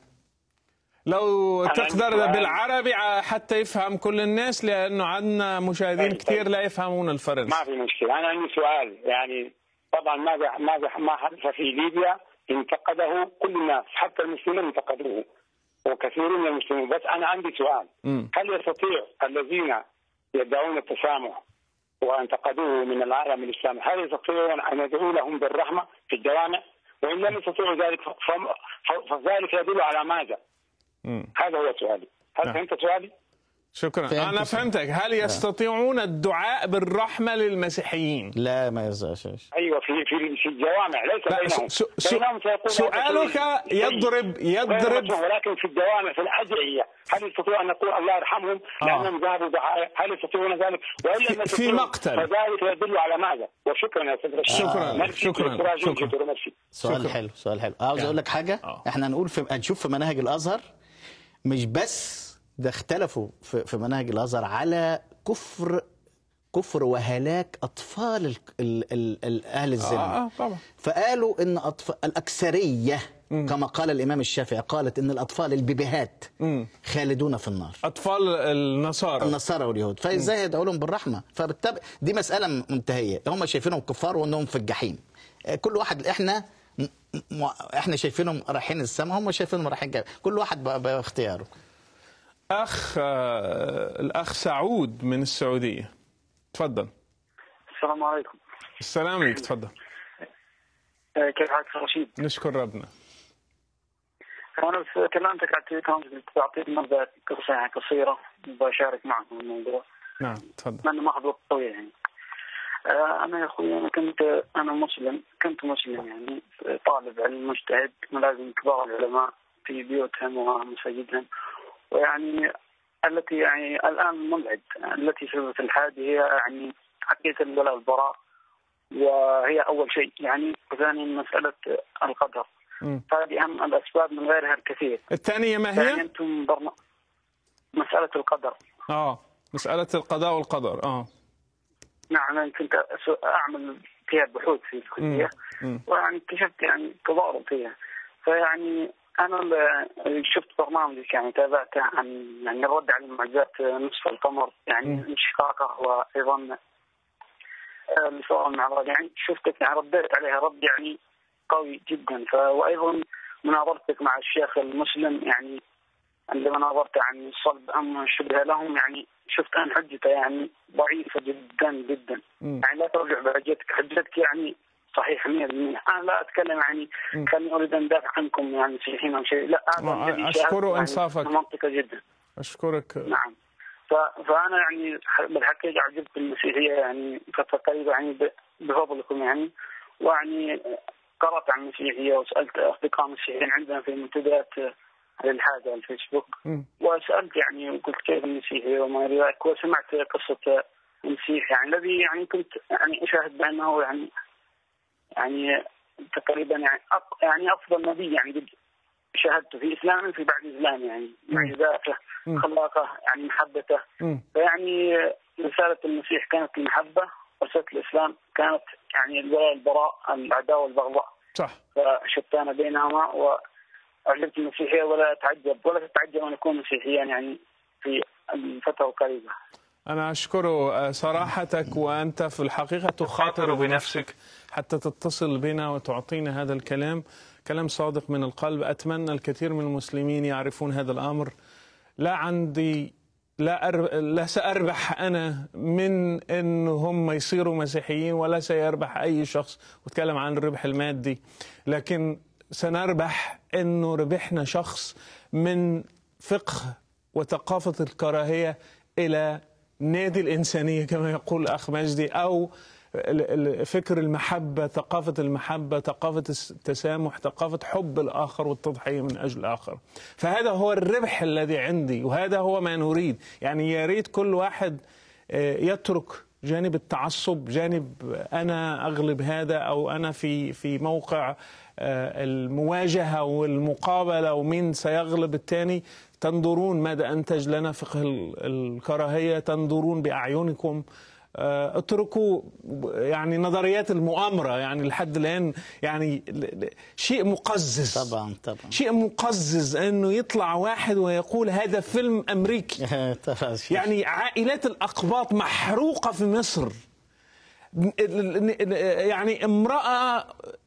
لو أنا تقدر عندي سؤال. بالعربي ع- حتى يفهم كل الناس لانه عندنا مشاهدين طيب، كثير طيب. لا يفهمون الفرنسي ما في مشكلة أنا عندي سؤال يعني طبعا ماذا ماذا ما حدث في ليبيا انتقده كل الناس حتى المسلمين انتقدوه وكثير من المسلمين بس أنا عندي سؤال مم. هل يستطيع الذين يدعون التسامح وانتقدوه من العالم الإسلامي هل يستطيعون أن يدعوا لهم بالرحمة في الجوامع وإن لم يستطيعوا ذلك فم- ف- فذلك يدل على ماذا مم. هذا هو سؤالي هل نعم. فهمت سؤالي؟ شكرا فهمت انا سؤال. فهمتك هل يستطيعون الدعاء بالرحمه للمسيحيين لا ما يزعش ايوه في في في الجوامع ليس لا بينهم س- س- بينهم سيكون سؤالك هذا شيء يضرب غير يضرب مسموح، ولكن في الجوامع في الادعيه هل يستطيع ان نقول الله يرحمهم آه. لانهم ذهبوا ضحايا هل يستطيعون ذلك وان في- لم في يستطيعوا مقتل. فذلك يدل على ماذا وشكرا يا استاذ رشيد. شكراً، ميرسي، شكراً، شكراً، شكراً. شكراً، ميرسي. سؤال شكراً. حلو سؤال حلو عاوز اقول لك حاجه آه. احنا هنقول في هنشوف في مناهج الازهر مش بس ده اختلفوا في, في مناهج الازهر على كفر كفر وهلاك اطفال ال ال ال ال اهل الذمه آه، آه، طبعا. فقالوا ان أطفال الاكثريه كما قال الامام الشافعي قالت ان الاطفال البيبيهات خالدون في النار اطفال النصارى النصارى واليهود فازاي يدعوا لهم بالرحمه فبالتالي دي مساله منتهيه هم شايفينهم كفار وانهم في الجحيم آه، كل واحد احنا م- م- احنا شايفينهم رايحين السماء هم شايفينهم رايحين الجحيم كل واحد بقى باختياره اخ آه، الاخ سعود من السعوديه تفضل السلام عليكم السلام عليكم تفضل آه، كيف حالك يا رشيد؟ نشكر ربنا انا في كلامتك على التليفون كنت تعطيني نبذه قصه يعني قصيره بشارك معكم الموضوع نعم تفضل لانه ما اخذ وقت طويل يعني. آه، انا يا اخوي انا كنت انا مسلم كنت مسلم يعني طالب علم مجتهد ملازم كبار العلماء في بيوتهم ومساجدهم ويعني التي يعني الان المبعد التي سببت الحادث هي يعني عقيده الولاء والبراء وهي اول شيء يعني وثانيا مساله القدر مم. هذه اهم الاسباب من غيرها الكثير الثانيه ما يعني هي انتم برنا... مساله القدر اه مساله القضاء والقدر اه نعم انا كنت أس- اعمل فيها بحوث في الكليه مم. ويعني اكتشفت يعني تضارب فيها فيعني انا ال- شفت برنامجك يعني تابعته عن يعني الرد على معجزات نصف القمر يعني انشقاقه وايضا آه، الاسراء والمعراج يعني شفتك يعني رديت عليها رد يعني قوي جدا ف وايضا مناظرتك مع الشيخ المسلم يعني عندما ناظرت عن صلب ام شبه لهم يعني شفت ان حجته يعني ضعيفه جدا جدا مم. يعني لا ترجع بحجتك حجتك يعني صحيح 100% انا لا اتكلم يعني كاني اريد ان ادافع عنكم يعني مسيحيين او شيء لا هذا ما- الذي أشكر شاهدته يعني إنصافك. منطقه جدا أشكرك نعم ف... فانا يعني ح- بالحقيقه عجبت المسيحيه يعني فتره قريبه يعني ب... بفضلكم يعني ويعني قرات عن المسيحيه وسالت اصدقاء مسيحيين عندنا في منتديات الالحاد على الفيسبوك مم. وسالت يعني وقلت كيف المسيحيه وما الى ذلك وسمعت قصه المسيح يعني الذي يعني كنت يعني اشاهد بانه يعني يعني تقريبا يعني أق... يعني افضل نبي يعني قد شاهدته في اسلام في بعد اسلام يعني معجزاته مم. خلاقه يعني محبته مم. فيعني رساله المسيح كانت المحبه ورساله الاسلام كانت يعني الولاء البراء العداوه والبغضاء صح فشتان بينهما وأعجبت المسيحية ولا أتعجب ولا تتعجب أن أكون مسيحيا يعني في الفترة القريبة أنا أشكر آه، صراحتك وأنت في الحقيقة تخاطر بنفسك حتى تتصل بنا وتعطينا هذا الكلام كلام صادق من القلب أتمنى الكثير من المسلمين يعرفون هذا الأمر لا عندي لا, أرب... لا سأربح أنا من أن هم يصيروا مسيحيين ولا سيربح أي شخص واتكلم عن الربح المادي لكن سنربح أنه ربحنا شخص من فقه وثقافة الكراهية إلى نادي الإنسانية كما يقول الأخ مجدي أو ال- ال- فكر المحبة ثقافة المحبة ثقافة التسامح ثقافة حب الآخر والتضحية من أجل الآخر فهذا هو الربح الذي عندي وهذا هو ما نريد يعني يا ريت كل واحد آه، يترك جانب التعصب جانب انا اغلب هذا او انا في في موقع آه، المواجهه والمقابله ومين سيغلب الثاني تنظرون ماذا انتج لنا فقه ال- الكراهيه تنظرون باعينكم آه، اتركوا يعني نظريات المؤامره يعني لحد الان يعني ل- ل- شيء مقزز طبعا طبعا شيء مقزز انه يطلع واحد ويقول هذا فيلم امريكي طبعا يعني عائلات الأقباط محروقة في مصر يعني امرأة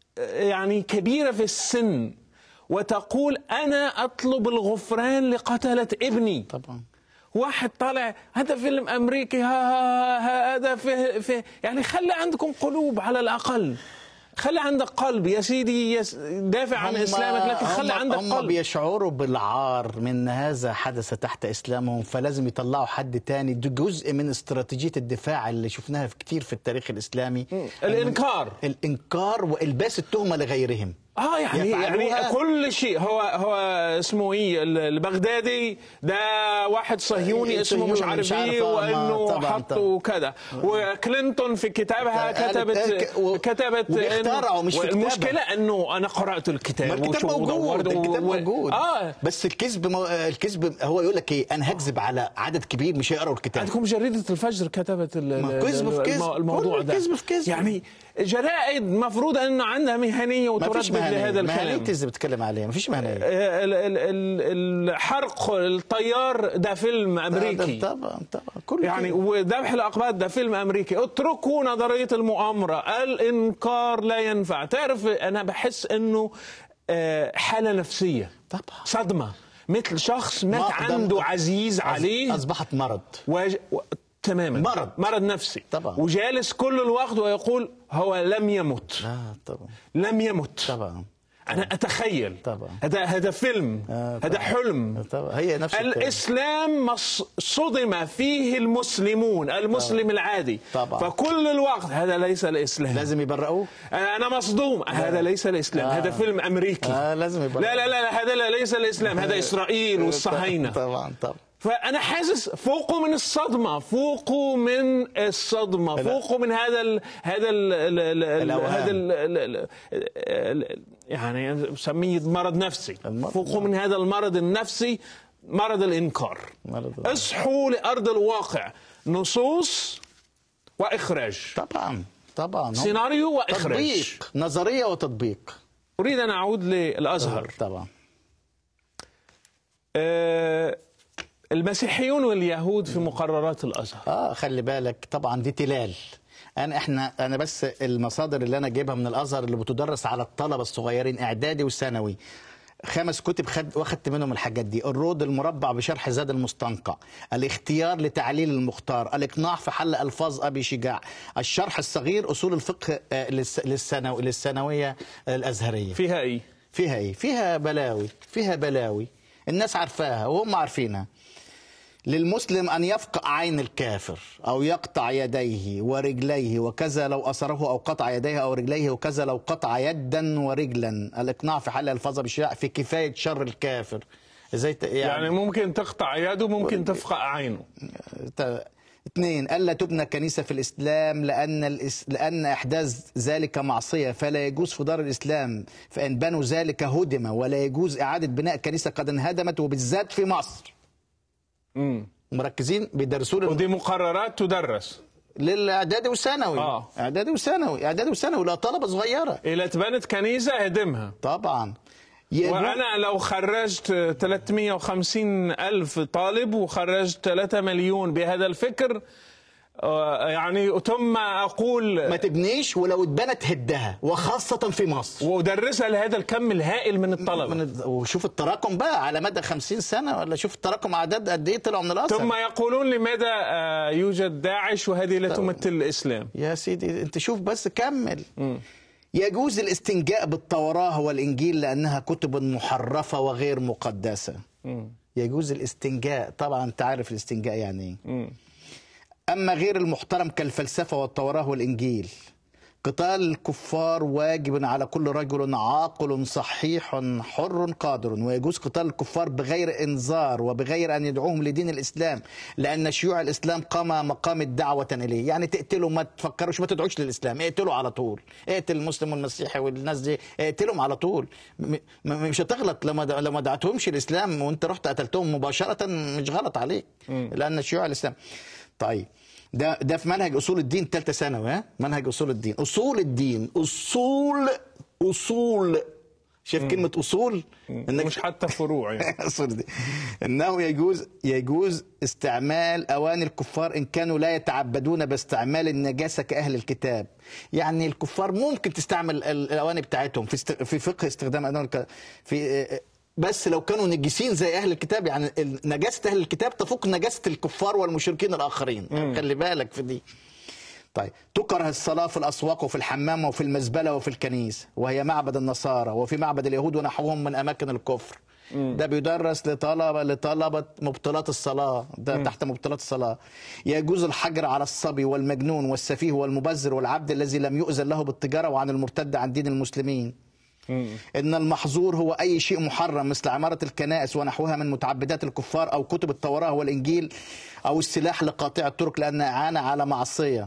يعني كبيرة في السن وتقول أنا أطلب الغفران لقتلة ابني طبعا واحد طالع هذا فيلم أمريكي ها ها ها هذا في, في يعني خلي عندكم قلوب على الأقل خلي عندك قلب يا سيدي يس دافع عن هم- إسلامك لكن خلي هم- عندك هم قلب بيشعروا بالعار من هذا حدث تحت اسلامهم فلازم يطلعوا حد تاني ده جزء من استراتيجيه الدفاع اللي شفناها في كتير في التاريخ الاسلامي الإنكار الانكار والباس التهمه لغيرهم اه يعني يعني يفعلوها- كل شيء هو هو اسمه ايه ال- البغدادي ده واحد صهيوني اسمه مش صهيوني، عارف مش عارف ايه آه، ما- وانه طبعاً، حطوا كذا وكلينتون في كتابها قالت- كتبت ك- و- كتبت وبيخترعوا إنه- مش في كتابها. المشكله انه انا قرات الكتاب ما الكتاب وشو- موجود ودورت و- الكتاب و- موجود اه بس الكذب مو... الكذب هو يقول لك ايه انا هكذب على عدد كبير مش هيقروا الكتاب عندكم جريدة الفجر كتبت ال- ما ال- كذب في ال- كذب. الم- الموضوع كله ده كذب في كذب. يعني جرائد مفروض انه عندها مهنيه ما فيش وتردد مهنيه لهذا مهنيه الكلام اللي بتتكلم عليها ما فيش مهنيه ال- ال- ال- الحرق الطيار ده فيلم امريكي طبعا طبعا كله يعني كده. وذبح الاقباط ده فيلم امريكي اتركوا نظريه المؤامره الانكار لا ينفع تعرف انا بحس انه آه، حاله نفسيه طبعا صدمه مثل شخص مات ما- ده- عنده عزيز أص- عليه اصبحت مرض وج... و... تماما مرض. مرض نفسي طبعا. وجالس كل الوقت ويقول هو لم يمت لا طبعا لم يمت طبعا انا اتخيل طبعا. هذا هذا فيلم آه، هذا طبعا. حلم طبعا هي نفس الكلام. الاسلام مص- صدم فيه المسلمون المسلم العادي طبعا. فكل الوقت هذا ليس الاسلام لازم يبرئوه انا مصدوم هذا ليس الاسلام آه. هذا فيلم امريكي آه لازم يبرئوه لا لا لا هذا لا ليس الاسلام هذا اسرائيل والصهاينه طبعا طبعا فانا حاسس فوقوا من الصدمه فوقوا من الصدمه لا. فوقوا من هذا ال هذا ال ال ال ال الأوهام. هذا ال ال ال ال يعني بسميه مرض نفسي المرض. فوقوا من هذا المرض النفسي مرض الانكار مرض- اصحوا لارض الواقع نصوص واخراج طبعا طبعا هم- سيناريو واخراج تطبيق نظريه وتطبيق اريد ان اعود للازهر طبعا آه، المسيحيون واليهود في مقررات الازهر اه خلي بالك طبعا دي تلال انا احنا انا بس المصادر اللي انا جايبها من الازهر اللي بتدرس على الطلبه الصغيرين اعدادي وثانوي خمس كتب خد واخدت منهم الحاجات دي الرود المربع بشرح زاد المستنقع الاختيار لتعليل المختار الاقناع في حل الفاظ ابي شجاع الشرح الصغير اصول الفقه آه، للس- للثانو- للثانويه الازهريه فيها ايه؟ فيها ايه فيها بلاوي فيها بلاوي الناس عارفاها وهم عارفينها للمسلم أن يفقع عين الكافر أو يقطع يديه ورجليه وكذا لو أسره أو قطع يديه أو رجليه وكذا لو قطع يدا ورجلا الإقناع في حل الفاظ بالشياع في كفاية شر الكافر ازاي ت- يعني ممكن تقطع يده ممكن تفقع عينه ت- اثنين ألا تبنى كنيسة في الإسلام لأن الإس... لأن إحداث ذلك معصية فلا يجوز في دار الإسلام فإن بنوا ذلك هدم ولا يجوز إعادة بناء كنيسة قد انهدمت وبالذات في مصر مم. مركزين بيدرسوا لل- ودي مقررات تدرس للإعدادي والثانوي آه. إعدادي وثانوي إعدادي وثانوي لا طلبة صغيرة إلى اتبنت كنيسة هدمها طبعا يجوز- وأنا لو خرجت 350 ألف طالب وخرجت 3 مليون بهذا الفكر آه، يعني ثم أقول ما تبنيش ولو اتبنت هدها وخاصة في مصر وأدرسها لهذا الكم الهائل من الطلبة من الد- وشوف التراكم بقى على مدى 50 سنة ولا شوف التراكم أعداد قد إيه طلعوا من الأزهر ثم يقولون لماذا آه، يوجد داعش وهذه لا تمثل الإسلام يا سيدي انت شوف بس كمل يجوز الاستنجاء بالتوراة والإنجيل لأنها كتب محرفة وغير مقدسة يجوز الاستنجاء طبعا انت عارف الاستنجاء يعني ايه أما غير المحترم كالفلسفة والتوراة والإنجيل قتال الكفار واجب على كل رجل عاقل صحيح حر قادر ويجوز قتال الكفار بغير انذار وبغير ان يدعوهم لدين الاسلام لان شيوع الاسلام قام مقام الدعوه اليه يعني تقتلوا ما تفكروش ما تدعوش للاسلام اقتلوا على طول اقتل المسلم والمسيحي والناس دي اقتلهم على طول م- م- مش هتغلط لما د- لما دعتهمش الاسلام وانت رحت قتلتهم مباشره مش غلط عليك لان شيوع الاسلام طيب ده ده في منهج اصول الدين ثالثه ثانوي ها منهج اصول الدين اصول الدين اصول اصول شايف كلمه اصول انك مش حتى فروع يعني. اصول الدين انه يجوز يجوز استعمال اواني الكفار ان كانوا لا يتعبدون باستعمال النجاسه كاهل الكتاب يعني الكفار ممكن تستعمل ال- الاواني بتاعتهم في است... في فقه استخدام اواني الك- في بس لو كانوا نجسين زي اهل الكتاب يعني ال- نجاسه اهل الكتاب تفوق نجاسه الكفار والمشركين الاخرين خلي بالك في دي طيب تكره الصلاة في الأسواق وفي الحمام وفي المزبلة وفي الكنيسة وهي معبد النصارى وفي معبد اليهود ونحوهم من أماكن الكفر ده بيدرس لطلبة لطلبة مبطلات الصلاة ده تحت مبطلات الصلاة يجوز الحجر على الصبي والمجنون والسفيه والمبذر والعبد الذي لم يؤذن له بالتجارة وعن المرتد عن دين المسلمين إن المحظور هو أي شيء محرم مثل عمارة الكنائس ونحوها من متعبدات الكفار أو كتب التوراة والإنجيل أو السلاح لقاطع الطرق لأن إعانة على معصية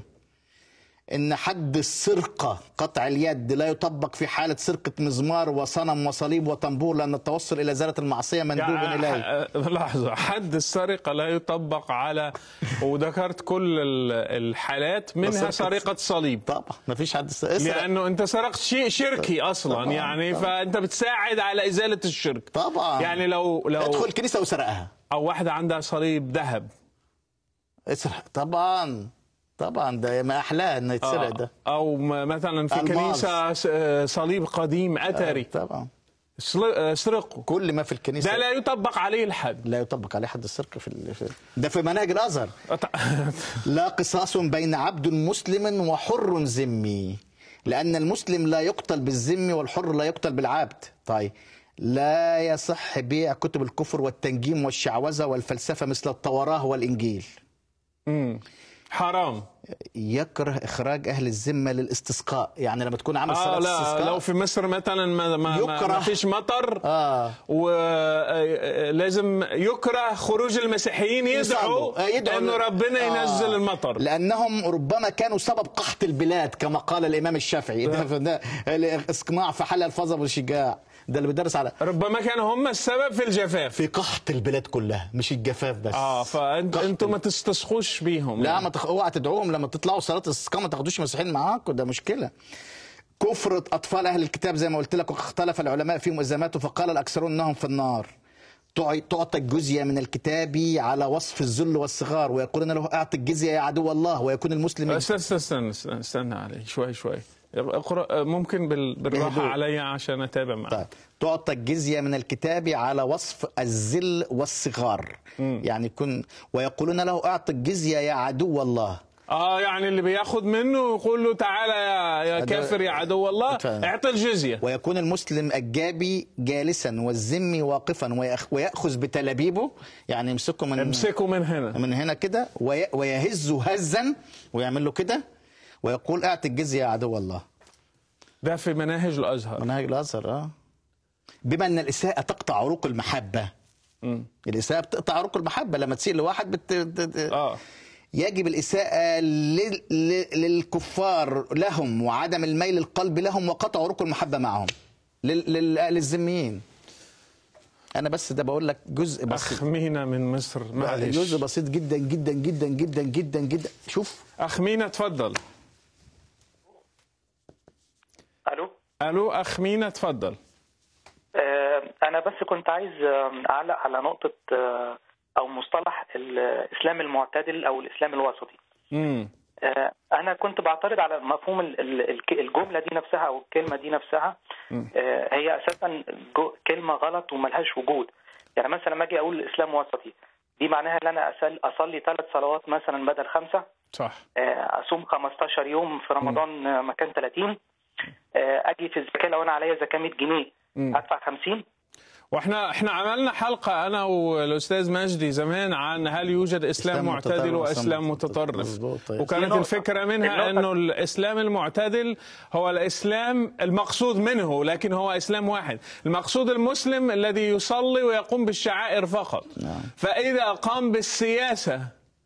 ان حد السرقه قطع اليد لا يطبق في حاله سرقه مزمار وصنم وصليب وطنبور لان التوصل الى زاله المعصيه مندوب يعني اليه ح- لحظة حد السرقة لا يطبق على وذكرت كل ال- الحالات منها سرقة- سرقة صليب طبعا ما فيش حد س- اسرق لأنه أنت سرقت شيء شركي أصلا طبعاً، يعني طبعاً. فأنت بتساعد على إزالة الشرك طبعا يعني لو لو ادخل الكنيسه وسرقها أو واحدة عندها صليب ذهب اسرق طبعا طبعا ده ما احلاه انه يتسرق آه، ده أو م- مثلا في ألماس. كنيسة س- آه، صليب قديم أثري طبعا سل- آه، سرقه كل ما في الكنيسه ده لا يطبق عليه الحد لا يطبق عليه حد السرقه في, ال... في ده في منهج الازهر لا قصاص بين عبد مسلم وحر ذمي لأن المسلم لا يقتل بالذم والحر لا يقتل بالعبد طيب لا يصح بيع كتب الكفر والتنجيم والشعوذة والفلسفة مثل التوراة والإنجيل مم. حرام يكره إخراج أهل الذمة للاستسقاء يعني لما تكون عامل اه صلاة لا استسقاء لو في مصر مثلا ما, ما, ما, يكره. ما فيش مطر آه ولازم يكره خروج المسيحيين يدعوا يصلوا. آه، يدعوا انه ل- ربنا آه. ينزل المطر لانهم ربما كانوا سبب قحط البلاد كما قال الامام الشافعي ده, ده الاقناع في حل الفظ والشجاع ده اللي بيدرس على ربما كانوا هم السبب في الجفاف في قحط البلاد كلها مش الجفاف بس اه فانتوا قحط انتوا ما تستسقوش بيهم لا يعني. ما تخ... اوعى تدعوهم لما تطلعوا صلاه الاستسقاء ما تاخدوش مسيحيين معاكم ده مشكله كفر اطفال اهل الكتاب زي ما قلت لك واختلف العلماء فيهم ازماته فقال الاكثرون انهم في النار تعي- تعطى الجزية من الكتاب على وصف الذل والصغار ويقولون له أعط الجزية يا عدو الله ويكون المسلم استنى استنى استنى, استنى, استنى علي شوي شوي اقرا ممكن بال- بالراحه بهدوء. علي عشان اتابع معك طيب تعطى الجزية من الكتاب على وصف الذل والصغار يعني يكون ويقولون له أعط الجزية يا عدو الله اه يعني اللي بياخد منه يقول له تعالى يا يا هذا- كافر يا عدو الله فاهم. اعطي الجزيه ويكون المسلم الجابي جالسا والذمي واقفا ويأخ- ويأخذ بتلابيبه يعني يمسكه من امسكه من هنا من هنا كده وي- ويهزه هزا ويعمل له كده ويقول اعط الجزية يا عدو الله ده في مناهج الازهر منهج الازهر اه بما ان الاساءه تقطع عروق المحبه الاساءه بتقطع عروق المحبه لما تسيء لواحد بت... بت- اه يجب الاساءه لل... لل- للكفار لهم وعدم الميل القلب لهم وقطع عروق المحبه معهم لل... لل... للذميين انا بس ده بقول لك جزء بسيط اخمينا من مصر معلش جزء بسيط جدا جدا جدا جدا جدا جدا شوف اخ مينا تفضل الو الو اخ مينا تفضل آه، انا بس كنت عايز آه، اعلق على نقطه آه، او مصطلح الاسلام المعتدل او الاسلام الوسطي امم آه، انا كنت بعترض على مفهوم ال- ال- الك- الجمله دي نفسها او الكلمه دي نفسها آه، هي اساسا جو- كلمه غلط وملهاش وجود يعني مثلا لما اجي اقول الاسلام وسطي دي معناها ان انا أسل- اصلي ثلاث صلوات مثلا بدل خمسه صح آه، اصوم 15 يوم في رمضان آه، مكان 30 آه، اجي في الزكاه لو انا عليا زكاه 100 جنيه ادفع 50 واحنا احنا عملنا حلقه انا والاستاذ مجدي زمان عن هل يوجد اسلام إسلام معتدل متطرف واسلام وإسلام متطرف مظبوط، طيب. وكانت النقطة- الفكره منها النقطة- انه الاسلام المعتدل هو الاسلام المقصود منه لكن هو اسلام واحد المقصود المسلم الذي يصلي ويقوم بالشعائر فقط فاذا قام بالسياسه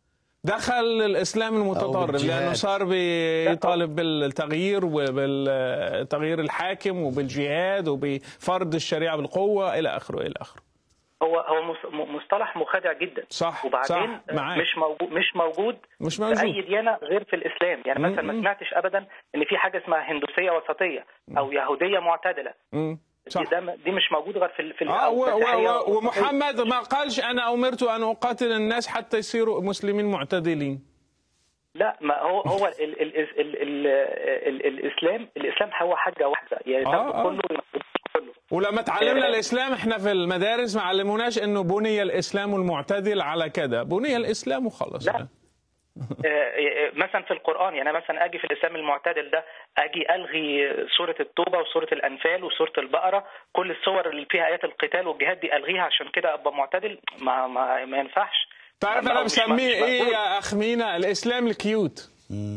دخل الاسلام المتطرف بالجهاد. لانه صار بيطالب بالتغيير وبالتغيير الحاكم وبالجهاد وبفرض الشريعه بالقوه الى اخره الى اخره هو هو مص- م- مصطلح مخادع جدا صح، وبعدين صح، معاك. مش موجود مش موجود مش موجود. في اي ديانه غير في الاسلام يعني مثلا ما سمعتش ابدا ان في حاجه اسمها هندوسيه وسطيه او يهوديه معتدله مم. صح دي, ده دي مش موجود غير في ال- في ال- آه أو و و المسيحية و وسطية. ومحمد ما قالش انا امرت ان اقاتل الناس حتى يصيروا مسلمين معتدلين لا ما هو هو ال ال ال ال ال ال الاسلام الاسلام هو حاجه واحده يعني آه، تاخده آه. كله وينفذه كله ولما تعلمنا آه. الاسلام احنا في المدارس ما علموناش انه بني الاسلام المعتدل على كذا بني الاسلام وخلص لا. آه، آه، مثلا في القرآن يعني مثلا أجي في الإسلام المعتدل ده أجي ألغي سورة التوبة وسورة الأنفال وسورة البقرة كل الصور اللي فيها آيات القتال والجهاد دي ألغيها عشان كده أبقى معتدل ما ما, ما ينفعش تعرف ما- انا مش- بسميه مش ايه مقبول. يا اخ مينا الاسلام الكيوت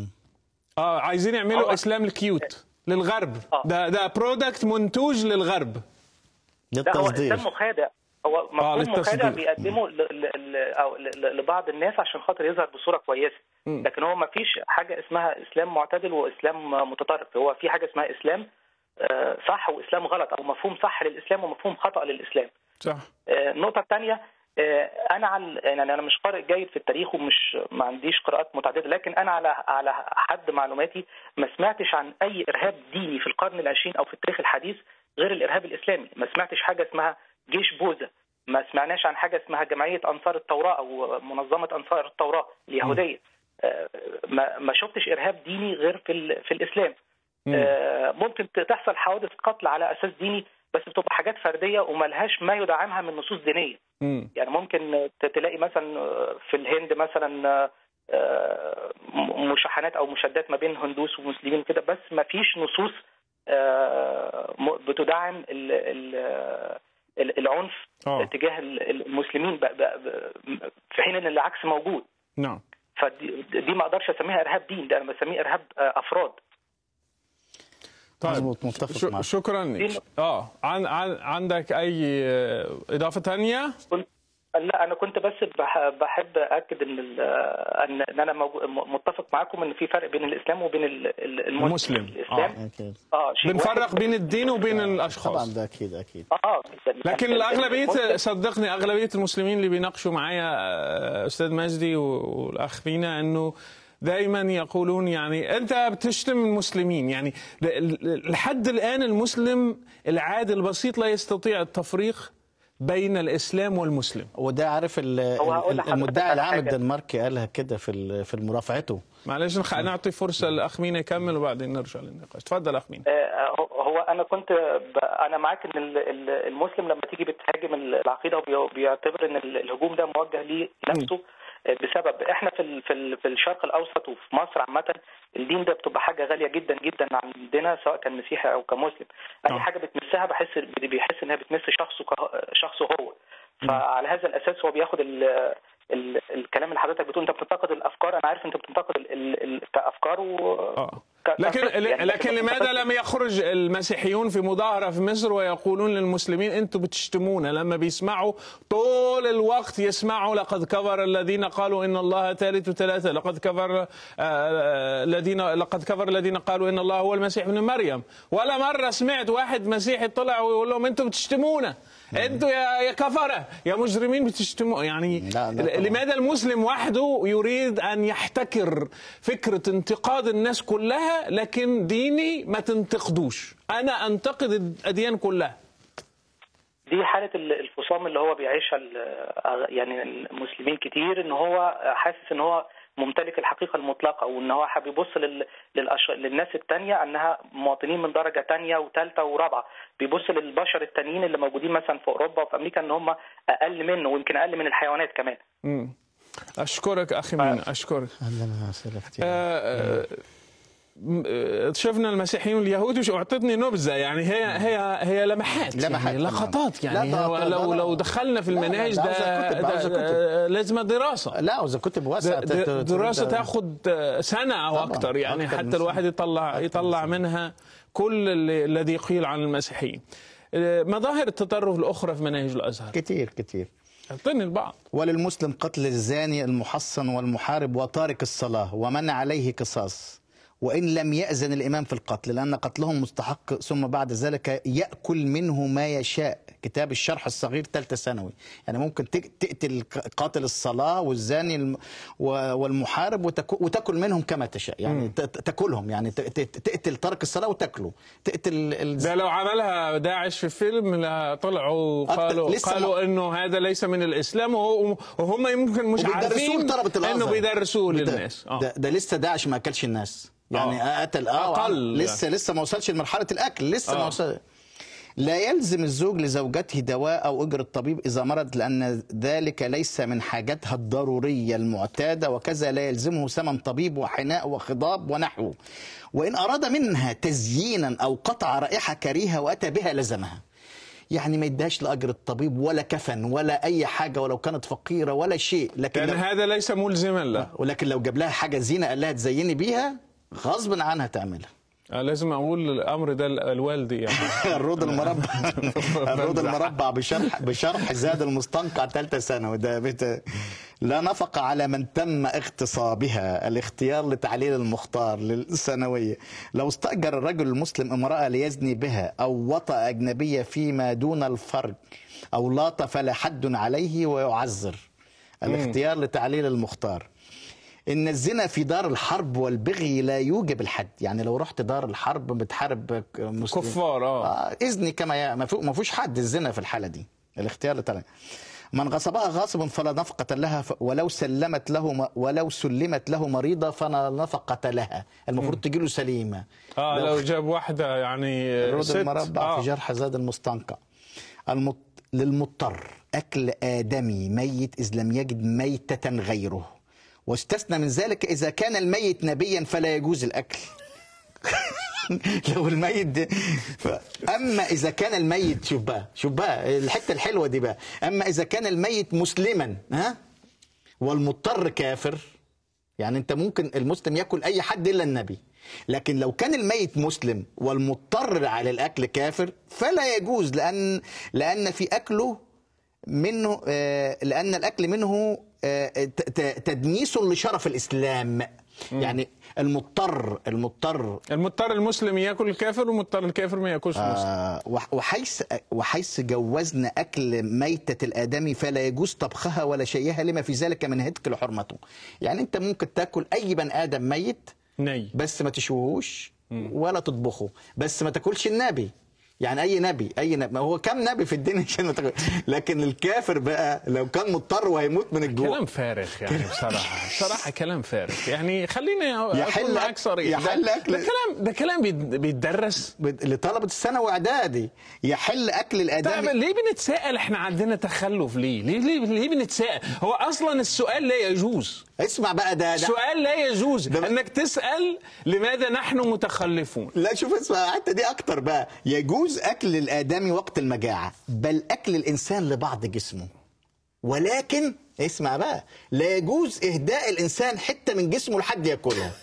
اه عايزين يعملوا هو- اسلام الكيوت للغرب آه. ده ده برودكت منتوج للغرب ده هو للتصدير إسلام مخادع هو مفهوم للتصدير. مخادع بيقدمه ل- ل- ل- أو ل- ل- لبعض الناس عشان خاطر يظهر بصورة كويسة لكن هو ما فيش حاجة اسمها إسلام معتدل وإسلام متطرف هو في حاجة اسمها إسلام آه، صح وإسلام غلط أو مفهوم صح للإسلام ومفهوم خطأ للإسلام صح آه، النقطة الثانية أنا على يعني أنا مش قارئ جيد في التاريخ ومش ما عنديش قراءات متعددة لكن أنا على على حد معلوماتي ما سمعتش عن أي إرهاب ديني في القرن العشرين أو في التاريخ الحديث غير الإرهاب الإسلامي ما سمعتش حاجة اسمها جيش بوذا ما سمعناش عن حاجة اسمها جمعية أنصار التوراة أو منظمة أنصار التوراة اليهودية آه، ما ما شفتش إرهاب ديني غير في ال- في الإسلام آه، ممكن تحصل حوادث قتل على أساس ديني بس بتبقى حاجات فردية وملهاش ما يدعمها من نصوص دينية مم. يعني ممكن ت- تلاقي مثلا في الهند مثلا آه، م- مشاحنات او مشادات ما بين هندوس ومسلمين كده بس ما فيش نصوص آه، م- بتدعم ال- ال- ال- العنف آه. تجاه ال- المسلمين ب- ب- ب- في حين ان العكس موجود نعم فدي دي ما اقدرش اسميها ارهاب دين ده انا بسميه ارهاب آه، افراد طيب مظبوط، متفق شو- معك. شكرا لك دي- اه عن عن عندك اي آه، اضافه ثانيه كنت لا انا كنت بس بح- بحب اكد ان ال- ان ان انا موجو- م- متفق معاكم ان في فرق بين الاسلام وبين ال- ال- المسلم. الاسلام أكيد. اه شيء بنفرق واحد. بين الدين وبين طبعا الاشخاص ده اكيد اكيد اه جدا لكن ال- ال- الاغلبيه المسلم- صدقني اغلبيه المسلمين اللي بيناقشوا معايا آه، استاذ مجدي والاخ فينا انه دائما يقولون يعني انت بتشتم المسلمين يعني ل- ل- لحد الان المسلم العادي البسيط لا يستطيع التفريق بين الاسلام والمسلم وده عارف ال- هو هقول ال- لحضرتك المدعي على العام حاجة. الدنماركي قالها كده في ال- في مرافعته معلش نخ- نعطي فرصه للاخ مينا يكمل وبعدين نرجع للنقاش تفضل اخ مينا آه، هو- هو انا كنت ب... انا معاك ان ال- ال- المسلم لما تيجي بتهاجم العقيده وبي- بيعتبر ان ال- الهجوم ده موجه ليه نفسه آه، بسبب احنا في ال... في ال... في الشرق الاوسط وفي مصر عامه الدين ده بتبقى حاجه غاليه جدا جدا عندنا سواء كان مسيحي او كمسلم اي آه. حاجه بتمسها بحس بيحس انها بتمس شخصه ك... شخصه هو فعلى هذا الاساس هو بياخد ال... ال... الكلام اللي حضرتك بتقول انت بتنتقد الافكار انا عارف انت بتنتقد ال... ال... ال... كافكار و... آه. ك- لكن كفكر يعني، لكن ما لماذا بتنتقدش- لم يخرج المسيحيون في مظاهره في مصر ويقولون للمسلمين انتم بتشتمونا لما بيسمعوا طول الوقت يسمعوا لقد كفر الذين قالوا ان الله ثالث ثلاثه لقد كفر آه، آه، الذين لقد كفر الذين قالوا ان الله هو المسيح ابن مريم ولا مره سمعت واحد مسيحي طلع ويقول لهم انتم بتشتمونا انتم يا يا كفره يا مجرمين بتشتموا يعني لا، لا طبعاً. لماذا المسلم وحده يريد ان يحتكر فكره انتقاد الناس كلها لكن ديني ما تنتقدوش انا انتقد الاديان كلها دي حالة ال- الفصام اللي هو بيعيشها ال- يعني المسلمين كتير ان هو حاسس ان هو ممتلك الحقيقة المطلقة وان هو حابب يبص لل... للأش... للناس التانية انها مواطنين من درجة تانية وثالثة ورابعة بيبص للبشر التانيين اللي موجودين مثلا في اوروبا وفي امريكا ان هم اقل منه ويمكن اقل من الحيوانات كمان مم. اشكرك اخي مينا اشكرك عندنا اسئله كتير آه، آه، م- آه، شفنا المسيحيين واليهود وش اعطتني نبذه يعني هي هي هي لمحات لمحات يعني طبعاً. لقطات يعني لا، ده- هو ده- لو ده- لو دخلنا في لا، لا، المناهج ده ده, عاوزة كتب، ده, عاوزة ده لازم دراسه لا واذا كنت بواسع د- د- دراسه تاخد سنه او طبعاً، اكتر يعني أكتر من حتى سنة. الواحد يطلع أكتر من يطلع سنة. منها كل اللي- الذي قيل عن المسيحيين آه، مظاهر التطرف الاخرى في مناهج الازهر كتير كتير اعطيني البعض وللمسلم قتل الزاني المحصن والمحارب وتارك الصلاة ومن عليه قصاص وإن لم يأذن الإمام في القتل لأن قتلهم مستحق ثم بعد ذلك يأكل منه ما يشاء كتاب الشرح الصغير ثالثة ثانوي يعني ممكن تك- تقتل قاتل الصلاة والزاني الم- و- والمحارب وتك- وتأكل منهم كما تشاء يعني ت- ت- تاكلهم يعني ت- ت- تقتل تارك الصلاة وتاكله تقتل الز- ده لو عملها داعش في فيلم لا طلعوا أكتر- قالوا لسه قالوا ما- انه هذا ليس من الاسلام وهو- وهم يمكن مش وبيدرسوه عارفين لطلبة الأزهر. انه بيدرسوه بت- للناس آه. ده, ده لسه داعش ما اكلش الناس يعني آه. قتل اه أقل لسه لسه ما وصلش لمرحله الاكل لسه ما آه. وصل لا يلزم الزوج لزوجته دواء او اجر الطبيب اذا مرض لان ذلك ليس من حاجاتها الضروريه المعتاده وكذا لا يلزمه ثمن طبيب وحناء وخضاب ونحوه وان اراد منها تزيينا او قطع رائحه كريهه واتى بها لزمها يعني ما يدهاش لاجر الطبيب ولا كفن ولا اي حاجه ولو كانت فقيره ولا شيء لكن لان لو هذا ليس ملزما له ولكن لو جاب لها حاجه زينه قال لها تزيني بيها غصب عنها تعملها آه، لازم اقول الامر ده لوالدي يعني الروض المربع الروض المربع بشرح بشرح زاد المستنقع ثالثه ثانوي ده بيت لا نفقة على من تم اغتصابها الاختيار لتعليل المختار للثانوية لو استأجر الرجل المسلم امرأة ليزني بها أو وطأ أجنبية فيما دون الفرج أو لاط فلا حد عليه ويعذر الاختيار لتعليل المختار ان الزنا في دار الحرب والبغي لا يوجب الحد يعني لو رحت دار الحرب بتحارب مسلم كفار اه آه اذني كما يا ما فيهو- ما فيهوش حد الزنا في الحاله دي الاختيار لتعالى من غصبها غاصب فلا نفقة لها ف- ولو سلمت له م- ولو سلمت له مريضة فلا نفقة لها المفروض تجي له سليمة اه لو جاب واحده يعني الرد ست المربع آه. في جرح زاد المستنقع المط... للمضطر أكل آدمي ميت إذ لم يجد ميتة غيره واستثنى من ذلك إذا كان الميت نبيا فلا يجوز الأكل لو الميت ده ف... أما إذا كان الميت شوف بقى شوف بقى الحتة الحلوة دي بقى أما إذا كان الميت مسلما ها والمضطر كافر يعني انت ممكن المسلم ياكل اي حد الا النبي لكن لو كان الميت مسلم والمضطر على الاكل كافر فلا يجوز لان لان في اكله منه آه، لان الاكل منه آه، ت- ت- تدنيس لشرف الاسلام يعني المضطر المضطر المضطر المسلم ياكل الكافر والمضطر الكافر ما ياكلش المسلم آه، وح- وحيث وحيث جوزنا اكل ميته الادمي فلا يجوز طبخها ولا شيئها لما في ذلك من هتك لحرمته يعني انت ممكن تاكل اي بني ادم ميت ني بس ما تشوهوش ولا تطبخه بس ما تاكلش النبي يعني اي نبي اي نبي ما هو كم نبي في الدنيا عشان نتغ- لكن الكافر بقى لو كان مضطر وهيموت من الجوع كلام فارغ يعني بصراحه بصراحه كلام فارغ يعني خليني اكون يحل معاك صريح ده, يحل ده أكل- كلام ده كلام بيد- بيتدرس بت- لطلبه الثانوي واعدادي يحل اكل طيب الادمي ليه بنتساءل احنا عندنا تخلف ليه؟ ليه ليه, ليه بنتساءل؟ هو اصلا السؤال لا يجوز اسمع بقى ده, ده السؤال لا يجوز ده- انك تسال لماذا نحن متخلفون لا شوف اسمع الحته دي اكتر بقى يجوز اكل الادمي وقت المجاعه بل اكل الانسان لبعض جسمه ولكن اسمع بقى لا يجوز اهداء الانسان حته من جسمه لحد ياكلها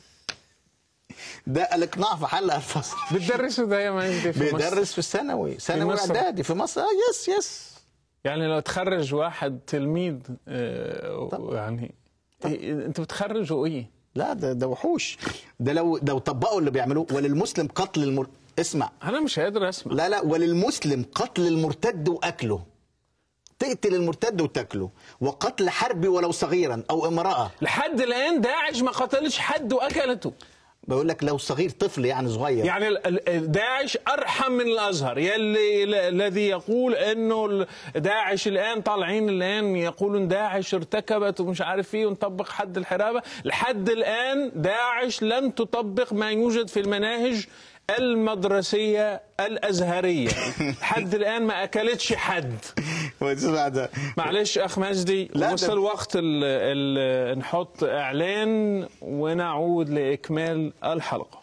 ده الاقناع في حل الفصل بتدرسوا ده يا مجدي في مصر؟ بيدرس في الثانوي ثانوي مصر؟ اعدادي في مصر آه يس يس يعني لو تخرج واحد تلميذ آه، يعني إيه انت بتخرجه ايه؟ لا ده ده وحوش ده لو لو طبقوا اللي بيعملوه وللمسلم قتل المر... اسمع انا مش قادر اسمع لا لا وللمسلم قتل المرتد واكله تقتل المرتد وتاكله وقتل حربي ولو صغيرا او امراه لحد الان داعش ما قتلش حد واكلته بقول لك لو صغير طفل يعني صغير يعني ال- ال- داعش ارحم من الازهر يلي ال- الذي يقول انه ال- داعش الان طالعين الان يقولون داعش ارتكبت ومش عارف ايه ونطبق حد الحرابه لحد الان داعش لن تطبق ما يوجد في المناهج المدرسيه الازهريه لحد الان ما اكلتش حد وتسمع ده معلش اخ مجدي لا، ده- وصل وقت ال ال نحط اعلان ونعود لاكمال الحلقه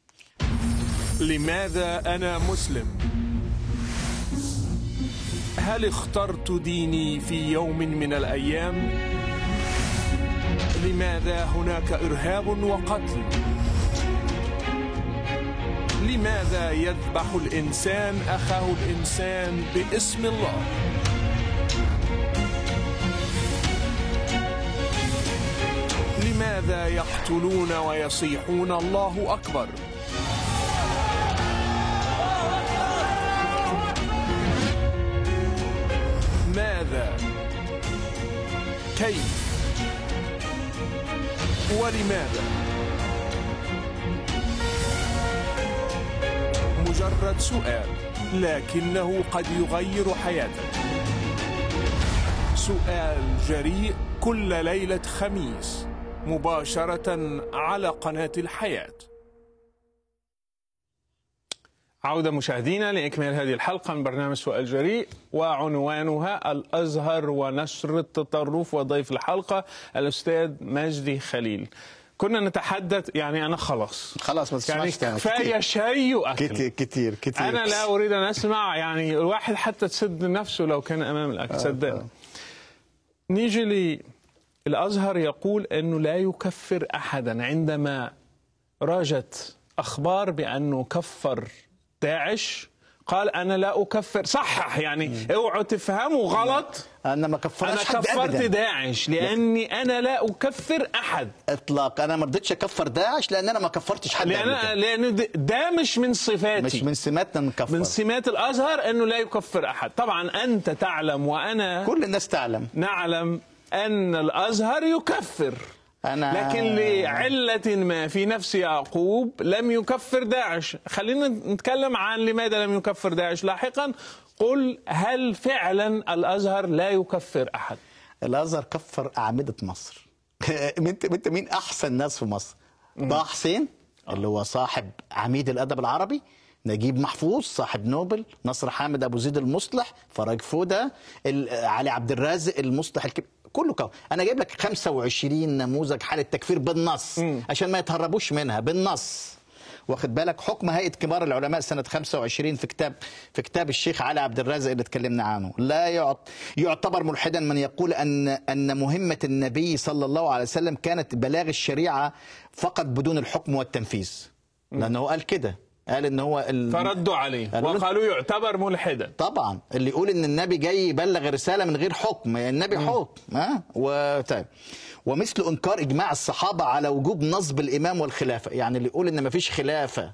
لماذا انا مسلم هل اخترت ديني في يوم من الايام لماذا هناك ارهاب وقتل لماذا يذبح الانسان اخاه الانسان باسم الله لماذا يقتلون ويصيحون الله اكبر ماذا كيف ولماذا مجرد سؤال لكنه قد يغير حياتك سؤال جريء كل ليلة خميس مباشرة على قناة الحياة عودة مشاهدينا لإكمال هذه الحلقة من برنامج سؤال جريء وعنوانها الأزهر ونشر التطرف وضيف الحلقة الأستاذ مجدي خليل كنا نتحدث يعني أنا خلاص خلاص ما يعني تسمعش تاني كفاية شيء وأكل كتير كتير كتير انا لا اريد ان اسمع يعني الواحد حتى تسد نفسه لو كان امام الاكل صدقني نيجي لي الازهر يقول انه لا يكفر احدا عندما راجت اخبار بانه كفر داعش قال انا لا اكفر صحح يعني اوعوا تفهموا غلط انا ما كفرتش انا حد كفرت أبداً. داعش لاني انا لا اكفر احد اطلاق انا ما رضيتش اكفر داعش لان انا ما كفرتش حد لان قبل كده. لان ده- ده مش من صفاتي مش من سماتنا نكفر من سمات الازهر انه لا يكفر احد طبعا انت تعلم وانا كل الناس تعلم نعلم ان الازهر يكفر انا لكن لعلة ما في نفس يعقوب لم يكفر داعش خلينا نتكلم عن لماذا لم يكفر داعش لاحقا قل هل فعلا الازهر لا يكفر احد الازهر كفر اعمده مصر انت انت مين احسن ناس في مصر طه حسين اللي هو صاحب عميد الادب العربي نجيب محفوظ صاحب نوبل نصر حامد ابو زيد المصلح فرج فوده ال- علي عبد الرازق المصلح الكبير كله كفر انا جايب لك 25 نموذج حاله تكفير بالنص عشان ما يتهربوش منها بالنص واخد بالك حكم هيئه كبار العلماء سنه 25 في كتاب في كتاب الشيخ علي عبد الرازق اللي اتكلمنا عنه لا يعت يعتبر ملحدا من يقول ان ان مهمه النبي صلى الله عليه وسلم كانت بلاغ الشريعه فقط بدون الحكم والتنفيذ لانه قال كده قال ان هو ال... فردوا عليه قالوا له- وقالوا يعتبر ملحدا طبعا اللي يقول ان النبي جاي يبلغ رساله من غير حكم النبي حكم ها وطيب ومثل انكار اجماع الصحابه على وجوب نصب الامام والخلافه يعني اللي يقول ان مفيش خلافه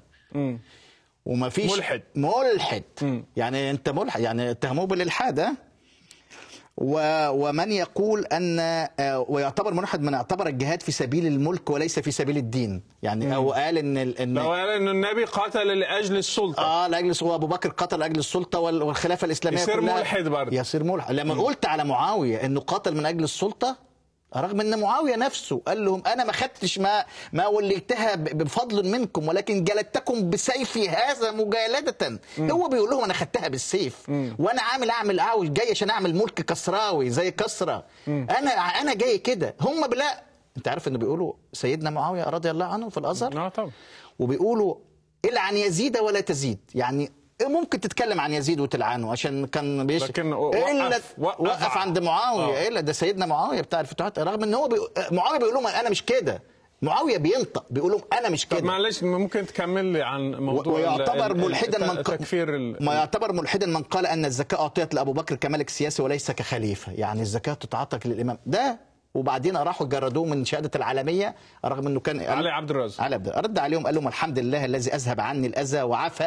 ومفيش ملحد. ملحد يعني انت ملحد يعني اتهموه بالالحاد ها و- ومن يقول ان آه، ويعتبر ملحد من اعتبر الجهاد في سبيل الملك وليس في سبيل الدين يعني او قال ان ال- ان لو قال ان النبي قاتل لاجل السلطه اه لاجل هو ابو بكر قتل لاجل السلطه وال- والخلافه الاسلاميه يصير كلها ملحد برضه. يصير ملحد لما قلت على معاويه انه قاتل من اجل السلطه رغم ان معاويه نفسه قال لهم انا ما خدتش ما ما وليتها ب- بفضل منكم ولكن جلدتكم بسيفي هذا مجالده هو بيقول لهم انا خدتها بالسيف وانا عامل اعمل عاوز جاي عشان اعمل ملك كسراوي زي كسرى انا انا جاي كده هم بلا انت عارف انه بيقولوا سيدنا معاويه رضي الله عنه في الازهر اه طبعا وبيقولوا العن يزيد ولا تزيد يعني ممكن تتكلم عن يزيد وتلعنه عشان كان بيش لكن وقف- الا وقف وقف عند معاويه آه. الا ده سيدنا معاويه بتاع الفتوحات رغم ان هو بي... معاويه بيقول لهم انا مش كده معاويه بينطق بيقول لهم انا مش طب كده معلش ممكن تكمل لي عن موضوع ال- ويعتبر ال- ملحدا من ق- تكفير ال- ما يعتبر ملحدا من قال ان الزكاه اعطيت لابو بكر كملك سياسي وليس كخليفه يعني الزكاه تتعطى للامام ده وبعدين راحوا جردوه من شهاده العالميه رغم انه كان علي عبد الرازق على عبد رد عليهم قال لهم الحمد لله الذي اذهب عني الاذى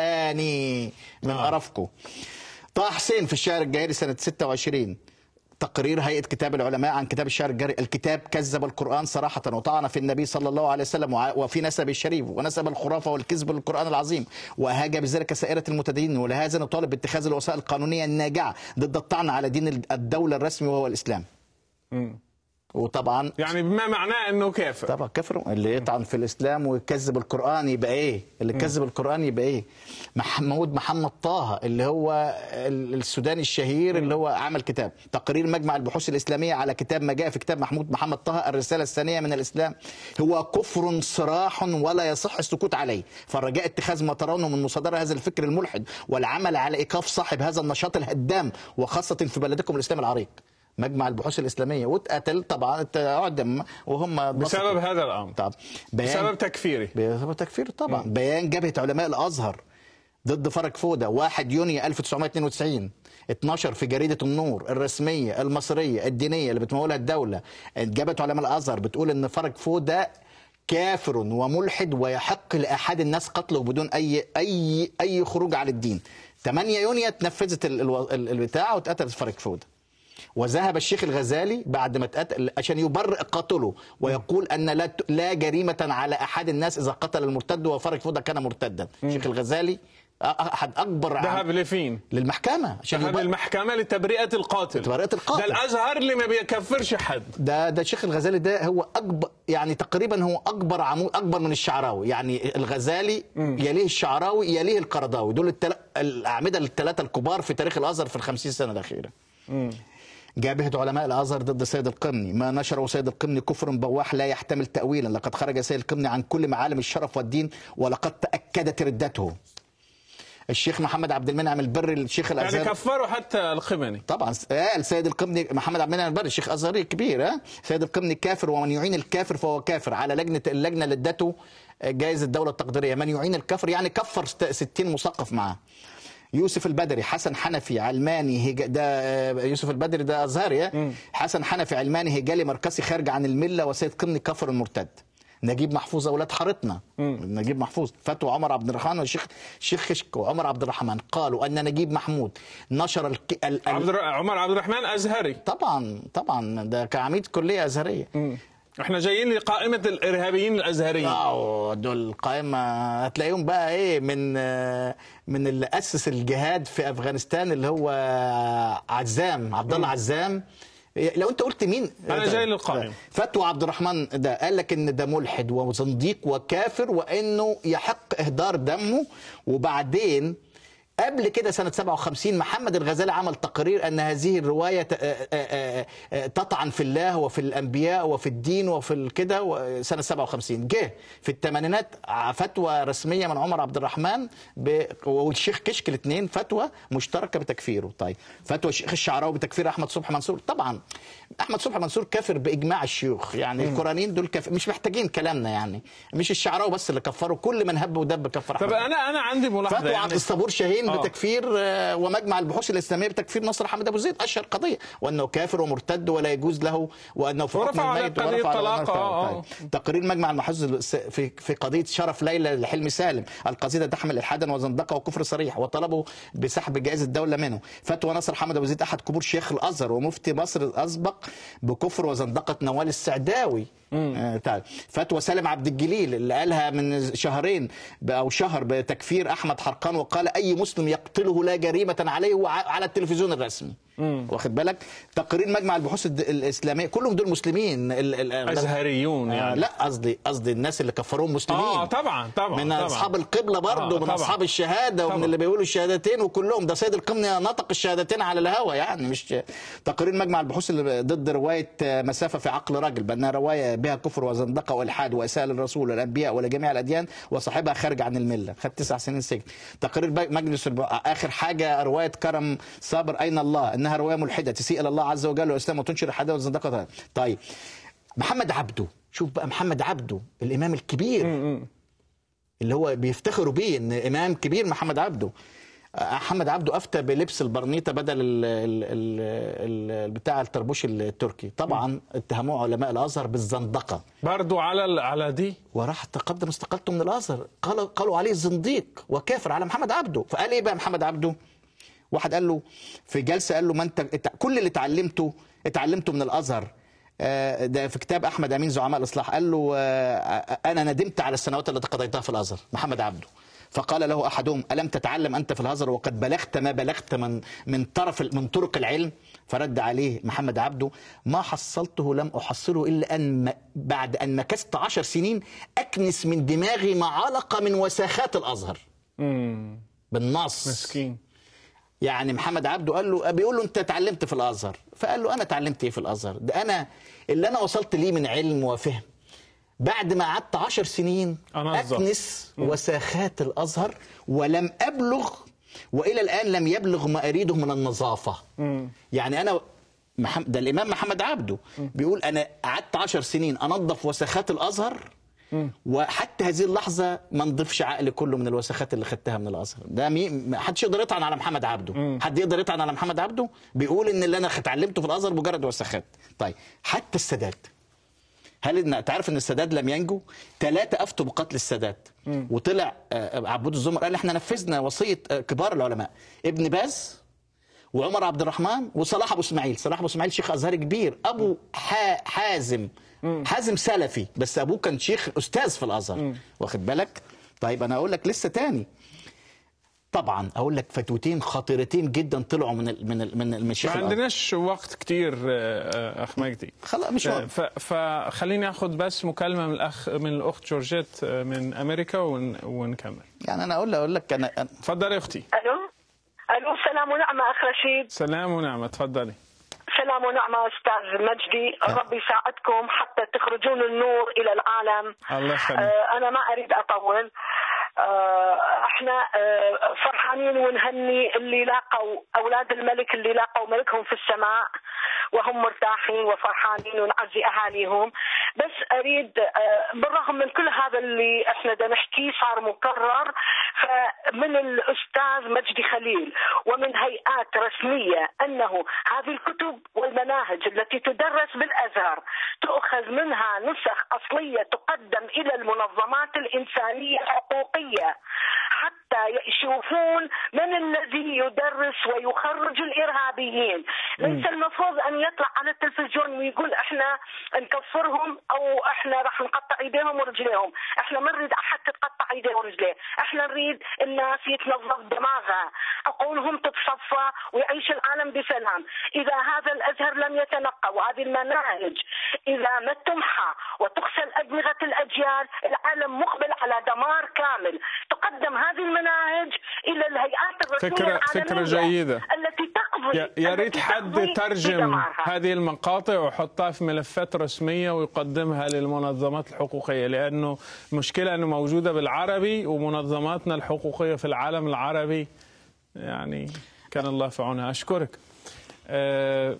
وعفاني من آه. قرفكم طه حسين في الشهر الجاهلي سنه 26 تقرير هيئه كتاب العلماء عن كتاب الشهر الجاري الكتاب كذب القران صراحه وطعن في النبي صلى الله عليه وسلم وع- وفي نسب الشريف ونسب الخرافه والكذب للقران العظيم واهاج بذلك سائره المتدينين ولهذا نطالب باتخاذ الوسائل القانونيه الناجعه ضد الطعن على دين الدوله الرسمي وهو الاسلام مم. وطبعا يعني بما معناه انه كافر طبعا كفر اللي يطعن في الاسلام ويكذب القران يبقى ايه اللي يكذب القران يبقى ايه محمود محمد طه اللي هو ال- السوداني الشهير اللي هو عمل كتاب تقرير مجمع البحوث الاسلاميه على كتاب ما جاء في كتاب محمود محمد طه الرساله الثانيه من الاسلام هو كفر صراح ولا يصح السكوت عليه فالرجاء اتخاذ ما ترونه من مصادره هذا الفكر الملحد والعمل على ايقاف صاحب هذا النشاط الهدام وخاصه في بلدكم الاسلام العريق مجمع البحوث الاسلاميه واتقتل طبعا اعدم وهم بسبب هذا الامر طب بيان بسبب تكفيره بسبب تكفير طبعا بيان جبهه علماء الازهر ضد فرج فوده 1 يونيو 1992 12 في جريده النور الرسميه المصريه الدينيه اللي بتمولها الدوله جبهه علماء الازهر بتقول ان فرج فوده كافر وملحد ويحق لاحد الناس قتله بدون اي اي اي خروج عن الدين 8 يونيو اتنفذت ال- الو- ال- البتاع واتقتلت فرج فوده وذهب الشيخ الغزالي بعد ما اتقتل عشان يبرئ قاتله ويقول ان لا لا جريمه على احد الناس اذا قتل المرتد وفرج فوده كان مرتدا الشيخ الغزالي احد اكبر ذهب لفين؟ للمحكمه عشان ذهب يبرئ المحكمه لتبرئه القاتل تبرئة القاتل. ده الازهر اللي ما بيكفرش حد ده ده الشيخ الغزالي ده هو اكبر يعني تقريبا هو اكبر عمود اكبر من الشعراوي يعني الغزالي يليه الشعراوي يليه القرضاوي دول التل... الاعمده الثلاثه الكبار في تاريخ الازهر في الخمسين سنه الاخيره جابهة علماء الازهر ضد سيد القمني ما نشره سيد القمني كفر بواح لا يحتمل تاويلا لقد خرج سيد القمني عن كل معالم الشرف والدين ولقد تاكدت ردته الشيخ محمد عبد المنعم البري الشيخ يعني الازهر كفروا حتى الخمني طبعا قال سيد القمني محمد عبد المنعم البري الشيخ ازهري كبير ها سيد القمني كافر ومن يعين الكافر فهو كافر على لجنه اللجنه اللي ادته جائزه الدوله التقديريه من يعين الكافر يعني كفر ست- 60 مثقف معاه يوسف البدري حسن حنفي علماني هج... ده آه، يوسف البدري ده ازهري ها؟ حسن حنفي علماني هجالي مركزي خارج عن المله وسيد قمني كفر المرتد نجيب محفوظ اولاد حارتنا نجيب محفوظ فتوى عمر عبد الرحمن والشيخ الشيخ خشك وعمر عبد الرحمن قالوا ان نجيب محمود نشر الك... ال... ال... عبد الر... عمر عبد الرحمن ازهري طبعا طبعا ده كعميد كليه ازهريه احنا جايين لقائمه الارهابيين الازهريين اه دول قائمه هتلاقيهم بقى ايه من آه، من اللي اسس الجهاد في افغانستان اللي هو عزام عبد الله عزام لو انت قلت مين أنا جاي للقائمة. فتوى عبد الرحمن ده قال لك ان ده ملحد وزنديق وكافر وانه يحق اهدار دمه وبعدين قبل كده سنة 57 محمد الغزالي عمل تقرير أن هذه الرواية ت- آه، آه، آه، تطعن في الله وفي الأنبياء وفي الدين وفي الكده و- سنة 57 جه في الثمانينات ع- فتوى رسمية من عمر عبد الرحمن ب... والشيخ كشك الاثنين فتوى مشتركة بتكفيره طيب فتوى الشيخ الشعراوي بتكفير أحمد صبحي منصور طبعا أحمد صبحي منصور كافر بإجماع الشيوخ يعني القرانيين دول كافر مش محتاجين كلامنا يعني مش الشعراوي بس اللي كفروا كل من هب ودب كفر طب أحمد انا انا عندي ملاحظه فتوى عبد يعني الصبور شاهين الاسلاميين آه. بتكفير آه، ومجمع البحوث الاسلاميه بتكفير نصر حمد ابو زيد اشهر قضيه وانه كافر ومرتد ولا يجوز له وانه في حكم ورفع على الميت قضية ورفع على طلاق، النار آه، طلاق. آه. تقرير مجمع البحوث الس- في في قضيه شرف ليلى لحلمي سالم القصيده تحمل الحادا وزندقه وكفر صريح وطلبوا بسحب جائزه الدوله منه فتوى نصر حمد ابو زيد احد كبار شيخ الازهر ومفتي مصر الاسبق بكفر وزندقه نوال السعداوي آه تعال. فتوى سالم عبد الجليل اللي قالها من شهرين ب- او شهر بتكفير احمد حرقان وقال اي مسلم يقتله لا جريمه عليه وع- على التلفزيون الرسمي واخد بالك تقرير مجمع البحوث الد- الاسلاميه كلهم دول مسلمين ال- ال- ازهريون آه يعني لا قصدي قصدي الناس اللي كفروهم مسلمين اه طبعا طبعا من طبعا. اصحاب القبله برضه آه، من طبعاً. اصحاب الشهاده ومن طبعاً. اللي بيقولوا الشهادتين وكلهم ده سيد القمني نطق الشهادتين على الهوى يعني مش تقرير مجمع البحوث اللي ضد روايه مسافه في عقل رجل بانها روايه بها كفر وزندقه والحاد واساءه للرسول والانبياء ولجميع الاديان وصاحبها خارج عن المله خد تسع سنين سجن تقرير ب- مجلس الب... اخر حاجه روايه كرم صابر اين الله انها روايه ملحده تسيء الى الله عز وجل والاسلام وتنشر الحداثه والزندقه طيب محمد عبده شوف بقى محمد عبده الامام الكبير اللي هو بيفتخروا بيه ان امام كبير محمد عبده محمد عبده افتى بلبس البرنيطه بدل ال ال ال ال بتاع الطربوش التركي طبعا اتهموه علماء الازهر بالزندقه برضو على ال- على دي وراح تقدم استقالته من الازهر قالوا قالوا عليه زنديق وكافر على محمد عبده فقال ايه بقى محمد عبده واحد قال له في جلسه قال له ما انت ات- كل اللي اتعلمته اتعلمته من الازهر آه، ده في كتاب احمد امين زعماء الاصلاح قال له آه، انا ندمت على السنوات التي قضيتها في الازهر محمد عبده فقال له احدهم الم تتعلم انت في الازهر وقد بلغت ما بلغت من من طرف من طرق العلم فرد عليه محمد عبده ما حصلته لم احصله الا ان م- بعد ان مكثت عشر سنين اكنس من دماغي ما علق من وساخات الازهر مم. بالنص مسكين يعني محمد عبده قال له بيقول له انت اتعلمت في الازهر فقال له انا اتعلمت ايه في الازهر ده انا اللي انا وصلت ليه من علم وفهم بعد ما قعدت عشر سنين أنظف. اكنس وساخات الازهر ولم ابلغ والى الان لم يبلغ ما اريده من النظافه يعني انا محمد ده الامام محمد عبده بيقول انا قعدت عشر سنين انظف وساخات الازهر وحتى هذه اللحظه ما نضيفش عقلي كله من الوساخات اللي خدتها من الازهر ده مي... ما حدش يقدر يطعن على محمد عبده حد يقدر يطعن على محمد عبده بيقول ان اللي انا اتعلمته في الازهر مجرد وساخات طيب حتى السادات هل إن تعرف ان السادات لم ينجو؟ ثلاثه افتوا بقتل السادات وطلع آه، عبود الزمر قال احنا نفذنا وصيه آه، كبار العلماء ابن باز وعمر عبد الرحمن وصلاح ابو اسماعيل صلاح ابو اسماعيل شيخ ازهري كبير ابو حا حازم حازم سلفي بس ابوه كان شيخ استاذ في الازهر واخد بالك طيب انا اقول لك لسه تاني طبعا اقول لك فتوتين خطيرتين جدا طلعوا من ال من ال من الشيخ ما الأزهر. عندناش وقت كتير آه، آه، اخ مجدي خلاص مش آه، وقت. ف- فخليني اخد بس مكالمه من الاخ من الاخت جورجيت آه، من امريكا ون- ونكمل يعني انا اقول اقول لك انا أنا- اتفضلي يا اختي الو الو سلام ونعمه اخ رشيد سلام ونعمه اتفضلي سلام ونعمه استاذ مجدي رب يساعدكم حتى تخرجون النور الى العالم الله يخليك. آه انا ما اريد اطول آه احنا آه فرحانين ونهني اللي لاقوا اولاد الملك اللي لاقوا ملكهم في السماء وهم مرتاحين وفرحانين ونعزي اهاليهم بس اريد آه بالرغم من كل هذا اللي احنا دا نحكيه صار مكرر فمن الاستاذ مجدي خليل ومن هيئات رسميه انه هذه الكتب والمناهج التي تدرس بالازهر تؤخذ منها نسخ اصليه تقدم الى المنظمات الانسانيه الحقوقيه حتى يشوفون من الذي يدرس ويخرج الارهابيين ليس المفروض ان يطلع على التلفزيون ويقول احنا نكفرهم او احنا راح نقطع ايديهم ورجليهم احنا ما نريد احد تتقطع ايديه ورجليه احنا نريد الناس يتنظف دماغها عقولهم تتصفى ويعيش العالم بسلام اذا هذا الازهر لم يتنقى وهذه المناهج اذا ما تمحى وتغسل ادمغه الاجيال العالم مقبل على دمار كامل تقدم هذه المناهج الى الهيئات الرسميه فكرة- العالميه فكرة جيدة. التي تقضي يا- يا ريت التي حد تقضي ترجم بدمارها. هذه المقاطع ويحطها في ملفات رسميه ويقدمها للمنظمات الحقوقيه لانه المشكله انه موجوده بالعربي ومنظماتنا الحقوقيه في العالم العربي يعني كان الله في عونها اشكرك آه،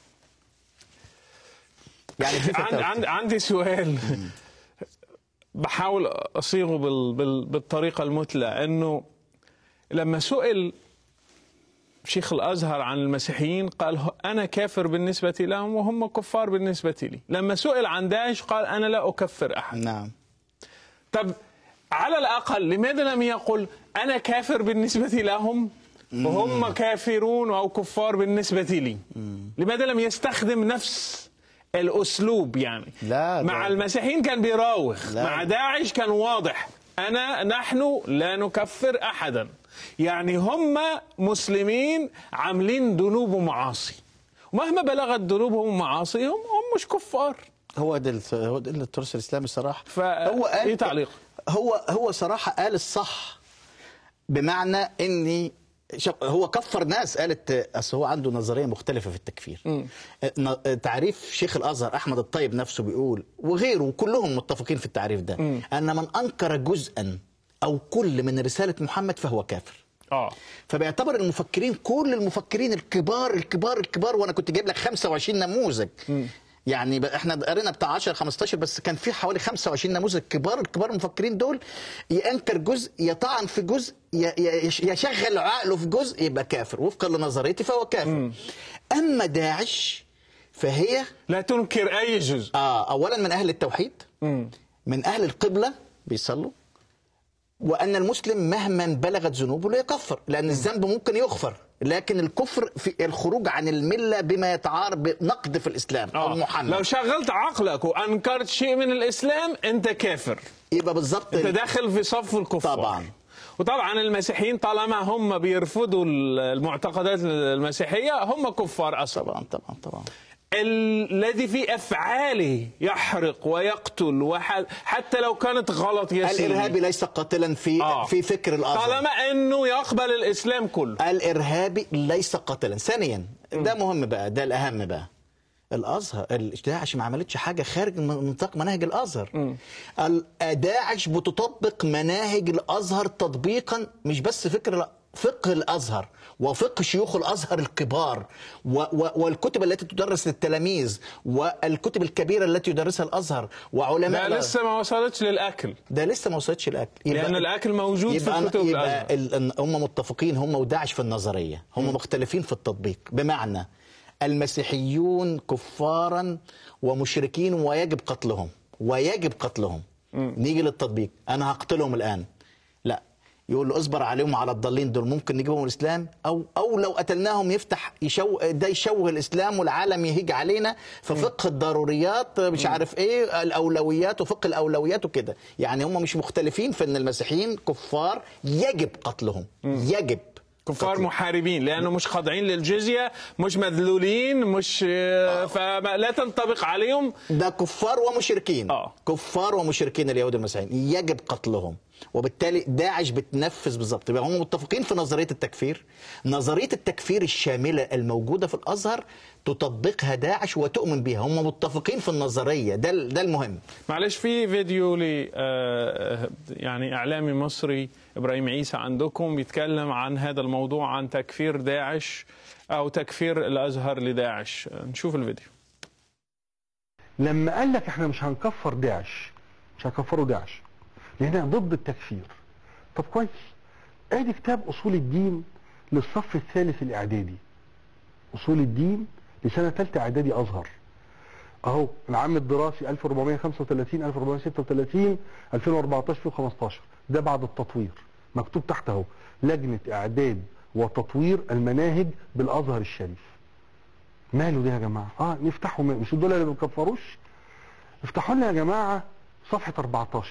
يعني في عند فتاوى عند عندي سؤال بحاول اصيغه بال بال بالطريقه المثلى انه لما سئل شيخ الازهر عن المسيحيين قال ه- انا كافر بالنسبه لهم وهم كفار بالنسبه لي لما سئل عن داعش قال انا لا اكفر احد نعم طب على الأقل لماذا لم يقل أنا كافر بالنسبة لهم وهم كافرون أو كفار بالنسبة لي لماذا لم يستخدم نفس الأسلوب يعني لا، ده- مع المسيحيين كان بيراوغ لا. مع داعش كان واضح أنا نحن لا نكفر أحدا يعني هم مسلمين عاملين ذنوب ومعاصي ومهما بلغت ذنوبهم ومعاصيهم هم مش كفار هو ده الت- هو ده التراث الاسلامي صراحه فا هو قال إيه تعليق؟ هو هو صراحه قال الصح بمعنى اني شوف، هو كفر ناس قالت اصل هو عنده نظريه مختلفه في التكفير ن- تعريف شيخ الازهر احمد الطيب نفسه بيقول وغيره كلهم متفقين في التعريف ده ان من انكر جزءا او كل من رساله محمد فهو كافر آه فبيعتبر المفكرين كل المفكرين الكبار الكبار الكبار وانا كنت جايب لك 25 نموذج يعني ب- احنا قرينا بتاع 10 15 بس كان في حوالي 25 نموذج كبار الكبار المفكرين دول ينكر جزء يطعن في جزء ي- ي- يش- يشغل عقله في جزء يبقى كافر وفقا لنظريتي فهو كافر اما داعش فهي لا تنكر أي جزء آه اولا من اهل التوحيد من اهل القبله بيصلوا وان المسلم مهما بلغت ذنوبه لا يكفر لان الذنب ممكن يغفر لكن الكفر في الخروج عن المله بما يتعارض بنقد في الاسلام او آه. محمد لو شغلت عقلك وانكرت شيء من الاسلام انت كافر يبقى بالظبط انت داخل في صف الكفار طبعاً. وطبعا المسيحيين طالما هم بيرفضوا المعتقدات المسيحيه هم كفار اصلا طبعا طبعا طبعا الذي في افعاله يحرق ويقتل وح... حتى لو كانت غلط يا سيدي الارهابي ليس قاتلا في آه. في فكر الازهر طالما انه يقبل الاسلام كله الارهابي ليس قاتلا ثانيا ده مهم بقى ده الاهم بقى الازهر داعش ما عملتش حاجه خارج من نطاق مناهج الازهر ال- داعش بتطبق مناهج الازهر تطبيقا مش بس فكر فقه الازهر وفقه شيوخ الازهر الكبار و و والكتب التي تدرس للتلاميذ والكتب الكبيره التي يدرسها الازهر وعلماء لا الأزهر. لسه ما وصلتش للاكل ده لسه ما وصلتش الاكل لأن الأكل موجود في يبقى أنا- كتب يبقى الأزهر. ال- ال- هم متفقين هم وداعش في النظريه هم مختلفين في التطبيق بمعنى المسيحيون كفارا ومشركين ويجب قتلهم ويجب قتلهم نيجي للتطبيق انا هقتلهم الان لا يقول له اصبر عليهم على الضالين دول ممكن نجيبهم الاسلام او او لو قتلناهم يفتح يشو ده يشوه الاسلام والعالم يهيج علينا ففقه الضروريات مش عارف ايه الاولويات وفقه الاولويات وكده يعني هم مش مختلفين في ان المسيحيين كفار يجب قتلهم يجب كفار قتلهم. محاربين لانه مش خاضعين للجزيه مش مذلولين مش فلا تنطبق عليهم ده كفار ومشركين آه. كفار ومشركين اليهود المسيحيين يجب قتلهم وبالتالي داعش بتنفذ بالظبط يبقى هم متفقين في نظريه التكفير نظريه التكفير الشامله الموجوده في الازهر تطبقها داعش وتؤمن بها هم متفقين في النظريه ده ده المهم معلش في فيديو ل آه، يعني اعلامي مصري ابراهيم عيسى عندكم بيتكلم عن هذا الموضوع عن تكفير داعش او تكفير الازهر لداعش نشوف الفيديو لما قال لك احنا مش هنكفر داعش مش هنكفروا داعش لان ضد التكفير طب كويس ادي كتاب اصول الدين للصف الثالث الاعدادي اصول الدين لسنه ثالثه اعدادي ازهر اهو العام الدراسي 1435 1436 2014 2015 ده بعد التطوير مكتوب تحت اهو لجنه اعداد وتطوير المناهج بالازهر الشريف ماله ده يا جماعه اه نفتحوا م- مش دول اللي ما بيكفروش افتحوا لنا يا جماعه صفحه 14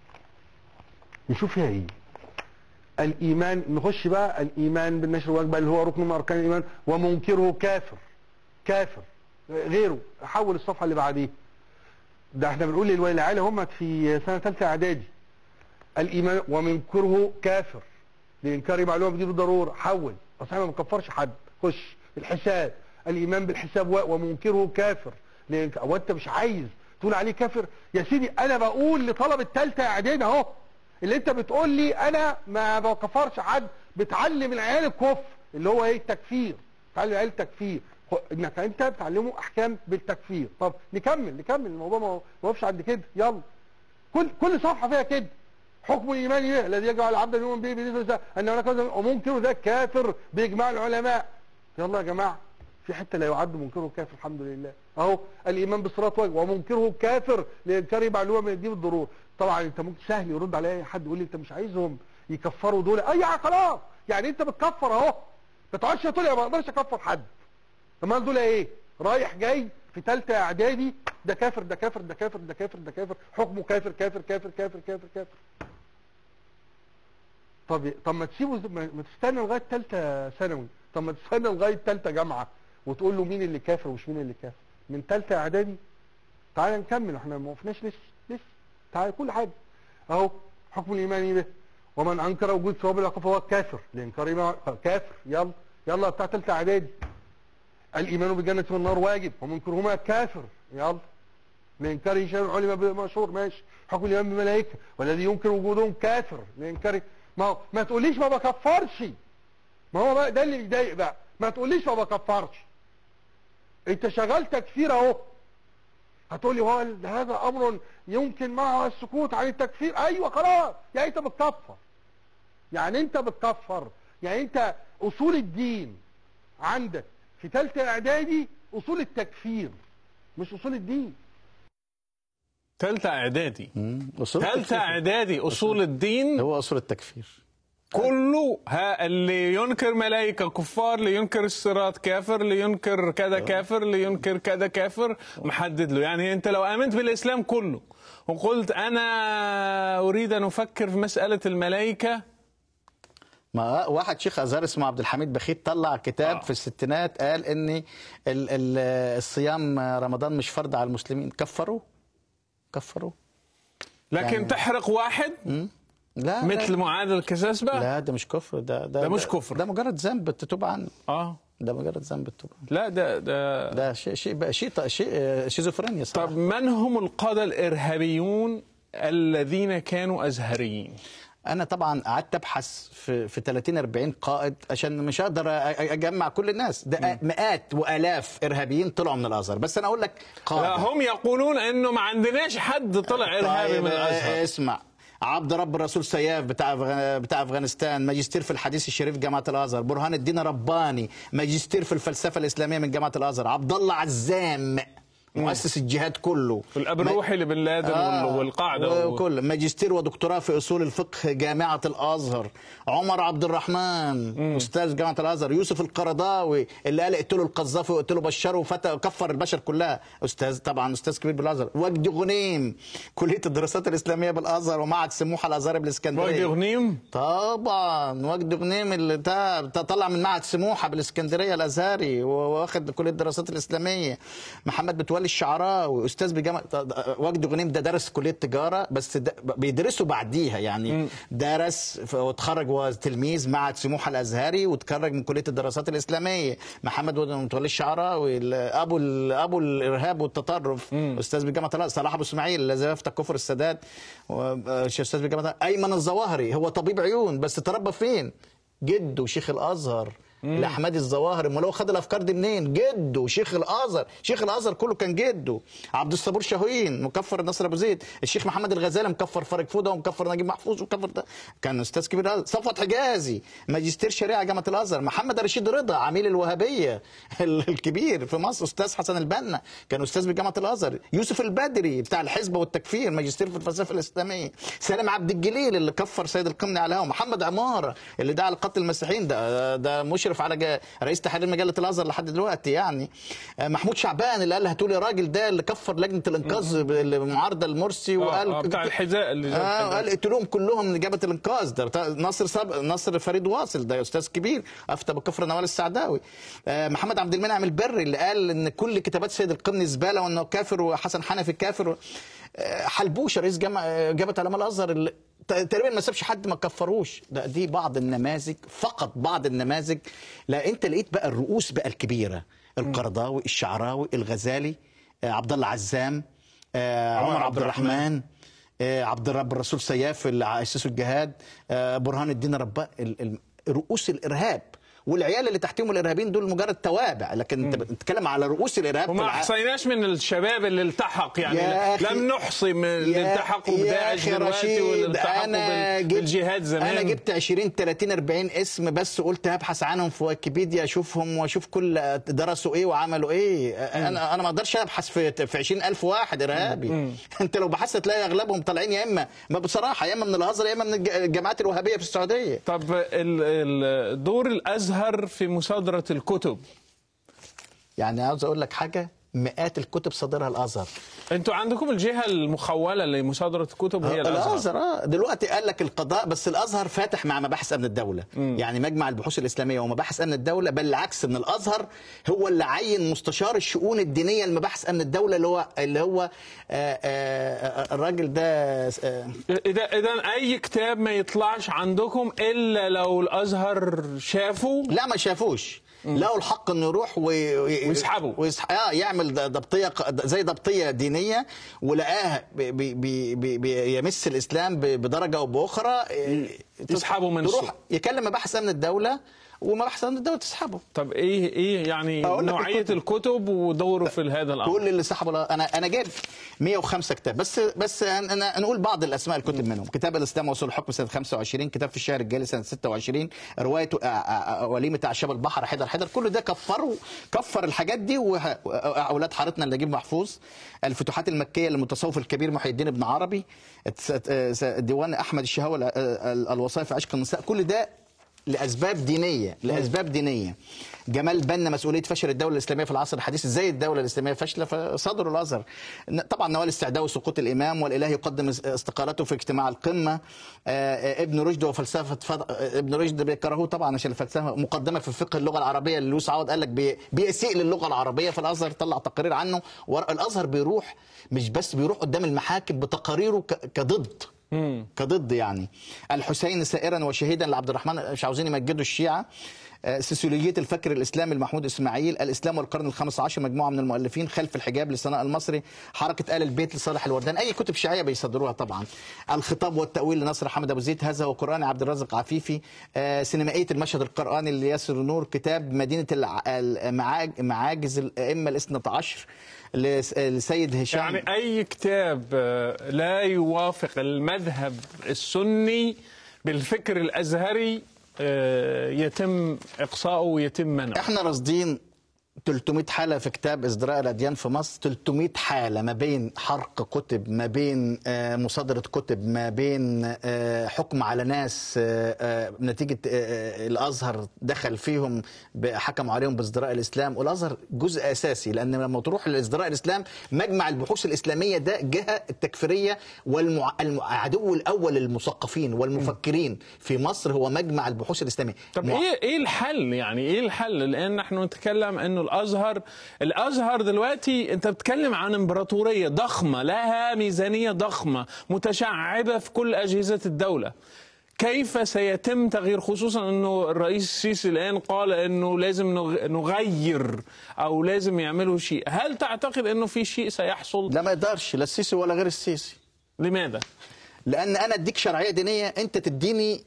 نشوف فيها ايه الايمان نخش بقى الايمان بالنشر والواجب اللي هو ركن من اركان الايمان ومنكره كافر كافر غيره حول الصفحه اللي بعديه ده احنا بنقول للعيله هم في سنه ثالثه اعدادي الايمان ومنكره كافر لانكار معلومه بدون ضروره حول اصل احنا ما بنكفرش حد خش الحساب الايمان بالحساب و- ومنكره كافر لانك هو انت مش عايز تقول عليه كافر يا سيدي انا بقول لطلبه ثالثه اعدادي اهو اللي انت بتقول لي انا ما بكفرش حد بتعلم العيال الكفر اللي هو ايه التكفير تعلم العيال التكفير خ- انك انت بتعلمه احكام بالتكفير طب نكمل نكمل الموضوع ما ما وقفش عند كده يلا كل كل صفحه فيها كده حكم الايمان به الذي يجعل العبد يؤمن به باذن الله ان هناك ومنكر ذلك كافر باجماع العلماء يلا يا جماعه في حته لا يعد منكره كافر الحمد لله اهو الايمان بالصراط واجب ومنكره كافر لانكار معلومه من الدين بالضروره طبعا انت ممكن سهل يرد على اي حد يقول لي انت مش عايزهم يكفروا دول اي خلاص يعني انت بتكفر اهو ما تقعدش تقول لي ما اقدرش اكفر حد امال دول ايه رايح جاي في ثالثه اعدادي ده كافر ده كافر ده كافر ده كافر ده كافر حكمه كافر كافر كافر كافر كافر كافر طب طب ما تسيبه ز- ما ما تستنى لغايه ثالثه ثانوي طب ما تستنى لغايه ثالثه جامعه وتقول له مين اللي كافر ومش مين اللي كافر من ثالثه اعدادي تعال نكمل احنا ما وقفناش لسه لسه تعال كل حاجه اهو حكم الايمان به ومن انكر وجود ثواب العقاب فهو كافر لانكار ما كافر يلا يلا بتاع ثالثه اعدادي الايمان بالجنه والنار واجب ومنكرهما كافر يلا لانكاره شيء علم بمشهور ماشي حكم الايمان بالملائكه والذي ينكر وجودهم كافر لانكار ما هو ما تقوليش ما بكفرش ما هو بقى ده اللي بيضايق بقى ما تقوليش ما بكفرش انت شغال تكفير اهو هتقولي هو ال- هذا امر يمكن معه السكوت عن التكفير ايوه خلاص يعني انت بتكفر يعني انت بتكفر يعني انت اصول الدين عندك في ثالثه اعدادي اصول التكفير مش اصول الدين ثالثه اعدادي مم. أصول ثالثه التكفير. اعدادي اصول الدين هو اصول التكفير كله ها اللي ينكر ملائكة كفار اللي ينكر الصراط كافر اللي ينكر كذا كافر اللي ينكر كذا كافر محدد له يعني انت لو امنت بالاسلام كله وقلت انا اريد ان افكر في مسألة الملائكة ما واحد شيخ ازهر اسمه عبد الحميد بخيت طلع كتاب آه. في الستينات قال ان ال ال الصيام رمضان مش فرض على المسلمين كفروا كفروا لكن يعني- تحرق واحد لا مثل لا, معاذ الكساس بقى لا ده مش كفر ده ده, ده مش كفر. ده مجرد ذنب تتوب عنه اه ده مجرد ذنب تتوب عنه لا ده ده ده شيء شيء بقى شيء شيء آه، شيزوفرينيا صراحة. طب من هم القادة الارهابيون الذين كانوا ازهريين انا طبعا قعدت ابحث في في 30 40 قائد عشان مش هقدر أ- أ- اجمع كل الناس ده مئات والاف ارهابيين طلعوا من الازهر بس انا اقول لك قائد لا هم يقولون انه ما عندناش حد طلع ارهابي طيب، من آه، الازهر اسمع عبد رب الرسول سياف بتاع أفغ- بتاع افغانستان ماجستير في الحديث الشريف جامعه الازهر برهان الدين رباني ماجستير في الفلسفه الاسلاميه من جامعه الازهر عبد الله عزام مؤسس الجهاد كله الاب الروحي لبن لادن آه، والقاعده وال- وكل ماجستير ودكتوراه في اصول الفقه جامعه الازهر عمر عبد الرحمن استاذ جامعه الازهر يوسف القرضاوي اللي قال اقتلوا القذافي واقتلوا بشار وفتى وكفر البشر كلها استاذ طبعا استاذ كبير بالازهر وجدي غنيم كليه الدراسات الاسلاميه بالازهر ومعهد سموحه الازهري بالاسكندريه وجدي غنيم طبعا وجدي غنيم اللي تا- تا- طلع من معهد سموحه بالاسكندريه الازهري واخد كليه الدراسات الاسلاميه محمد متولي الشعراوي استاذ بجامعه ط- وجدي غنيم ده درس كليه تجاره بس ده بيدرسوا بعديها يعني درس ف- وتخرج وهو تلميذ معهد سموحه الازهري وتخرج من كليه الدراسات الاسلاميه محمد متولي الشعراوي ال- ابو ال- ابو الارهاب والتطرف استاذ بجامعه الازهر صلاح ابو اسماعيل الذي يفتح كفر السادات و- آه، استاذ بجامعه ايمن الظواهري هو طبيب عيون بس تربى فين جده شيخ الازهر لاحمد الظواهر امال هو خد الافكار دي منين جده شيخ الازهر شيخ الازهر كله كان جده عبد الصبور شاهين مكفر نصر ابو زيد الشيخ محمد الغزالي مكفر فارق فوده ومكفر نجيب محفوظ ومكفر ده كان استاذ كبير الأزهر. صفوت حجازي ماجستير شريعه جامعه الازهر محمد رشيد رضا عميل الوهابيه ال- الكبير في مصر استاذ حسن البنا كان استاذ بجامعه الازهر يوسف البدري بتاع الحزب والتكفير ماجستير في الفلسفه الاسلاميه سالم عبد الجليل اللي كفر سيد القمني على الهوا محمد عماره اللي دعا لقتل المسيحيين ده ده مشرف على جا- رئيس تحرير مجله الازهر لحد دلوقتي يعني آه، محمود شعبان اللي قال هاتوا لي راجل ده اللي كفر لجنه الانقاذ المعارضه لمرسي وقال آه، بتاع الحذاء اللي جاب آه الحذاء. قال اقتلوهم كلهم من جبهه الانقاذ ده بتاع ناصر سب... ناصر فريد واصل ده استاذ كبير افتى بكفر نوال السعداوي آه محمد عبد المنعم البري اللي قال ان كل كتابات سيد القرن زباله وانه كافر وحسن حنفي كافر آه حلبوش رئيس جامعه جامعه علماء الازهر اللي ت- تقريبا ما سابش حد ما كفروش ده دي بعض النماذج فقط بعض النماذج لا انت لقيت بقى الرؤوس بقى الكبيره القرضاوي الشعراوي الغزالي آه عبد الله عزام آه عمر عبد الرحمن آه، عبد الرب الرسول سياف اللي اسسوا الجهاد آه، برهان الدين رباء ال- ال- رؤوس الارهاب والعيال اللي تحتهم الارهابيين دول مجرد توابع لكن انت بتتكلم على رؤوس الارهاب في وما الع- احصيناش من الشباب اللي التحق يعني يا أخي- لم نحصي من اللي يا- التحقوا يا بداعش أخي دلوقتي واللي رشيد، التحقوا أنا بال- جبت- بالجهاد زمان انا جبت 20 30 40 اسم بس قلت هبحث عنهم في ويكيبيديا اشوفهم واشوف كل درسوا ايه وعملوا ايه انا انا ما اقدرش ابحث في في 20000 واحد ارهابي انت لو بحثت تلاقي اغلبهم طالعين يا اما ما بصراحه يا اما من الازهر يا اما من الج- الجامعات الوهابيه في السعوديه طب ال- ال- دور الازهر في مصادره الكتب يعني عاوز اقول لك حاجه مئات الكتب صادرها الازهر انتوا عندكم الجهه المخوله لمصادره الكتب هي الازهر الازهر اه دلوقتي قال لك القضاء بس الازهر فاتح مع مباحث امن الدوله م. يعني مجمع البحوث الاسلاميه ومباحث امن الدوله بل العكس من الازهر هو اللي عين مستشار الشؤون الدينيه لمباحث امن الدوله اللي هو اللي هو آه، آه، آه، الراجل ده آه، اذا اذا اي كتاب ما يطلعش عندكم الا لو الازهر شافه لا ما شافوش له الحق انه يروح وي... ويسحبه. ويسح... آه يعمل ض- ضبطيه ق- زي ضبطيه دينيه ولقاه بي... بي... بي... بي... بيمس الاسلام ب... بدرجه او باخرى آه، يسحبه من تروح السوق. يكلم مباحث امن الدوله ومباحث امن الدوله تسحبه طب ايه ايه يعني أقول لك نوعيه الكتب. الكتب ودوره في هذا الامر كل اللي سحبوا لا- انا انا جايب 105 كتاب بس بس انا أنا نقول بعض الاسماء الكتب منهم كتاب الاسلام وصول الحكم سنه 25 كتاب في الشهر الجالي سنه 26 روايه آ- آ- آ- وليمه اعشاب البحر حدر حدر كل ده كفروا كفر الحاجات دي وه- اولاد حارتنا اللي نجيب محفوظ الفتوحات المكيه للمتصوف الكبير محي الدين ابن عربي الت- ديوان احمد الشهوه ال- ال- الوصايا في عشق النساء كل ده لاسباب دينيه لاسباب دينيه جمال بنا مسؤوليه فشل الدوله الاسلاميه في العصر الحديث ازاي الدوله الاسلاميه فاشله فصدروا الازهر ن- طبعا نوال استعداء وسقوط الامام والاله يقدم اس- استقالته في اجتماع القمه آه، آه، ابن رشد وفلسفه فض... آه، ابن رشد بيكرهوه طبعا عشان الفلسفه مقدمه في فقه اللغه العربيه اللي لويس عوض قال لك بي... بيسيء للغه العربيه فالازهر طلع تقرير عنه والازهر بيروح مش بس بيروح قدام المحاكم بتقاريره ك... كضد كضد يعني الحسين سائرا وشهيدا لعبد الرحمن مش عاوزين يمجدوا الشيعة آه، سيسولوجية الفكر الإسلامي المحمود إسماعيل الإسلام والقرن الخامس عشر مجموعة من المؤلفين خلف الحجاب للثناء المصري حركة آل البيت لصالح الوردان أي كتب شيعية بيصدروها طبعا الخطاب والتأويل لنصر حمد أبو زيد هذا وقرآن عبد الرازق عفيفي آه، سينمائية المشهد القرآني لياسر نور كتاب مدينة الع- المعاج- معاجز الأئمة الاثنى عشر لس- لسيد هشام يعني اي كتاب آه، لا يوافق المذهب السني بالفكر الازهري آه، يتم اقصاؤه ويتم منعه احنا راصدين 300 حالة في كتاب ازدراء الأديان في مصر 300 حالة ما بين حرق كتب ما بين آه، مصادرة كتب ما بين آه، حكم على ناس آه، آه، نتيجة آه، آه، الأزهر دخل فيهم ب- حكموا عليهم بازدراء الإسلام والأزهر جزء أساسي لأن لما تروح لازدراء الإسلام مجمع البحوث الإسلامية ده جهة التكفيرية والعدو الأول للمثقفين والمفكرين في مصر هو مجمع البحوث الإسلامية طب مع- ايه ايه الحل يعني ايه الحل لان نحن نتكلم انه الازهر الازهر دلوقتي انت بتتكلم عن امبراطوريه ضخمه لها ميزانيه ضخمه متشعبه في كل اجهزه الدوله كيف سيتم تغيير خصوصا انه الرئيس السيسي الان قال انه لازم نغ- نغير او لازم يعملوا شيء هل تعتقد انه في شيء سيحصل لا ما يقدرش لا السيسي ولا غير السيسي لماذا لان انا اديك شرعيه دينيه انت تديني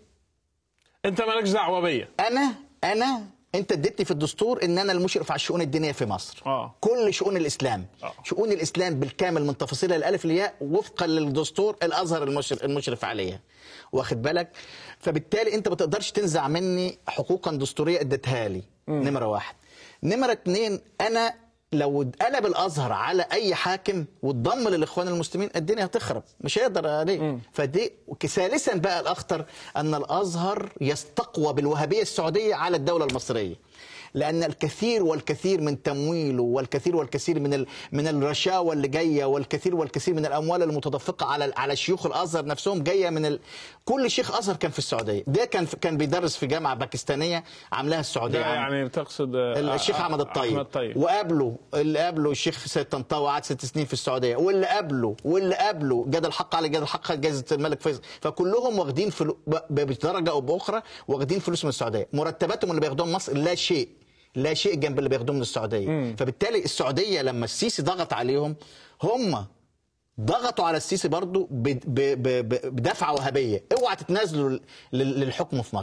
انت مالكش دعوه بيا انا انا انت اديتني في الدستور ان انا المشرف على الشؤون الدينيه في مصر آه. كل شؤون الاسلام آه. شؤون الاسلام بالكامل من تفاصيلها الالف للياء وفقا للدستور الازهر المشرف, المشرف عليها واخد بالك فبالتالي انت ما تقدرش تنزع مني حقوقا دستوريه اديتها لي نمره واحد نمره اتنين انا لو قلب الازهر على اي حاكم واتضم للاخوان المسلمين الدنيا هتخرب مش هيقدر عليه فدي ثالثا بقى الاخطر ان الازهر يستقوى بالوهابيه السعوديه على الدوله المصريه لان الكثير والكثير من تمويله والكثير والكثير من ال... من الرشاوى اللي جايه والكثير والكثير من الاموال المتدفقه على على شيوخ الازهر نفسهم جايه من ال... كل شيخ ازهر كان في السعوديه ده كان في... كان بيدرس في جامعه باكستانيه عاملاها السعوديه ده عام. يعني بتقصد آه، الشيخ آه، احمد الطيب احمد الطيب وقابله اللي قابله الشيخ سيد طنطاوي قعد ست سنين في السعوديه واللي قابله واللي قابله جاد الحق على جاد الحق خد جائزه الملك فيصل فكلهم واخدين فلو... ب... بدرجه او باخرى واخدين فلوس من السعوديه مرتباتهم اللي بياخدوها من مصر لا شيء لا شيء جنب اللي بياخدوه من السعوديه فبالتالي السعوديه لما السيسي ضغط عليهم هم ضغطوا على السيسي برضو ب- ب- ب- ب- بدفعه وهابيه اوعى تتنازلوا لل- للحكم في مصر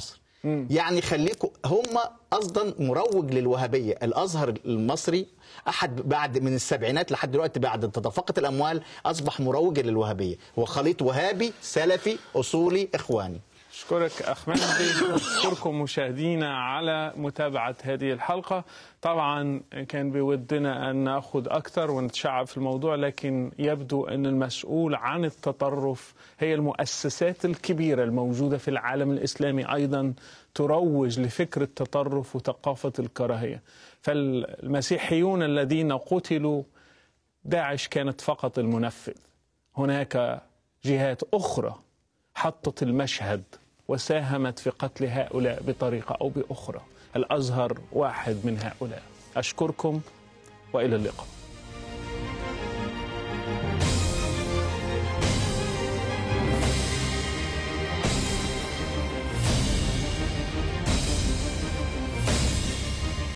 يعني خليكم هم اصلا مروج للوهابيه الازهر المصري احد بعد من السبعينات لحد دلوقتي بعد تدفقت الاموال اصبح مروج للوهابيه هو خليط وهابي سلفي اصولي اخواني أشكرك أخ مهدي أشكركم مشاهدينا على متابعة هذه الحلقة طبعا كان بودنا أن نأخذ أكثر ونتشعب في الموضوع لكن يبدو أن المسؤول عن التطرف هي المؤسسات الكبيرة الموجودة في العالم الإسلامي أيضا تروج لفكر التطرف وثقافة الكراهية فالمسيحيون الذين قتلوا داعش كانت فقط المنفذ هناك جهات أخرى حطت المشهد وساهمت في قتل هؤلاء بطريقه او باخرى الازهر واحد من هؤلاء اشكركم والى اللقاء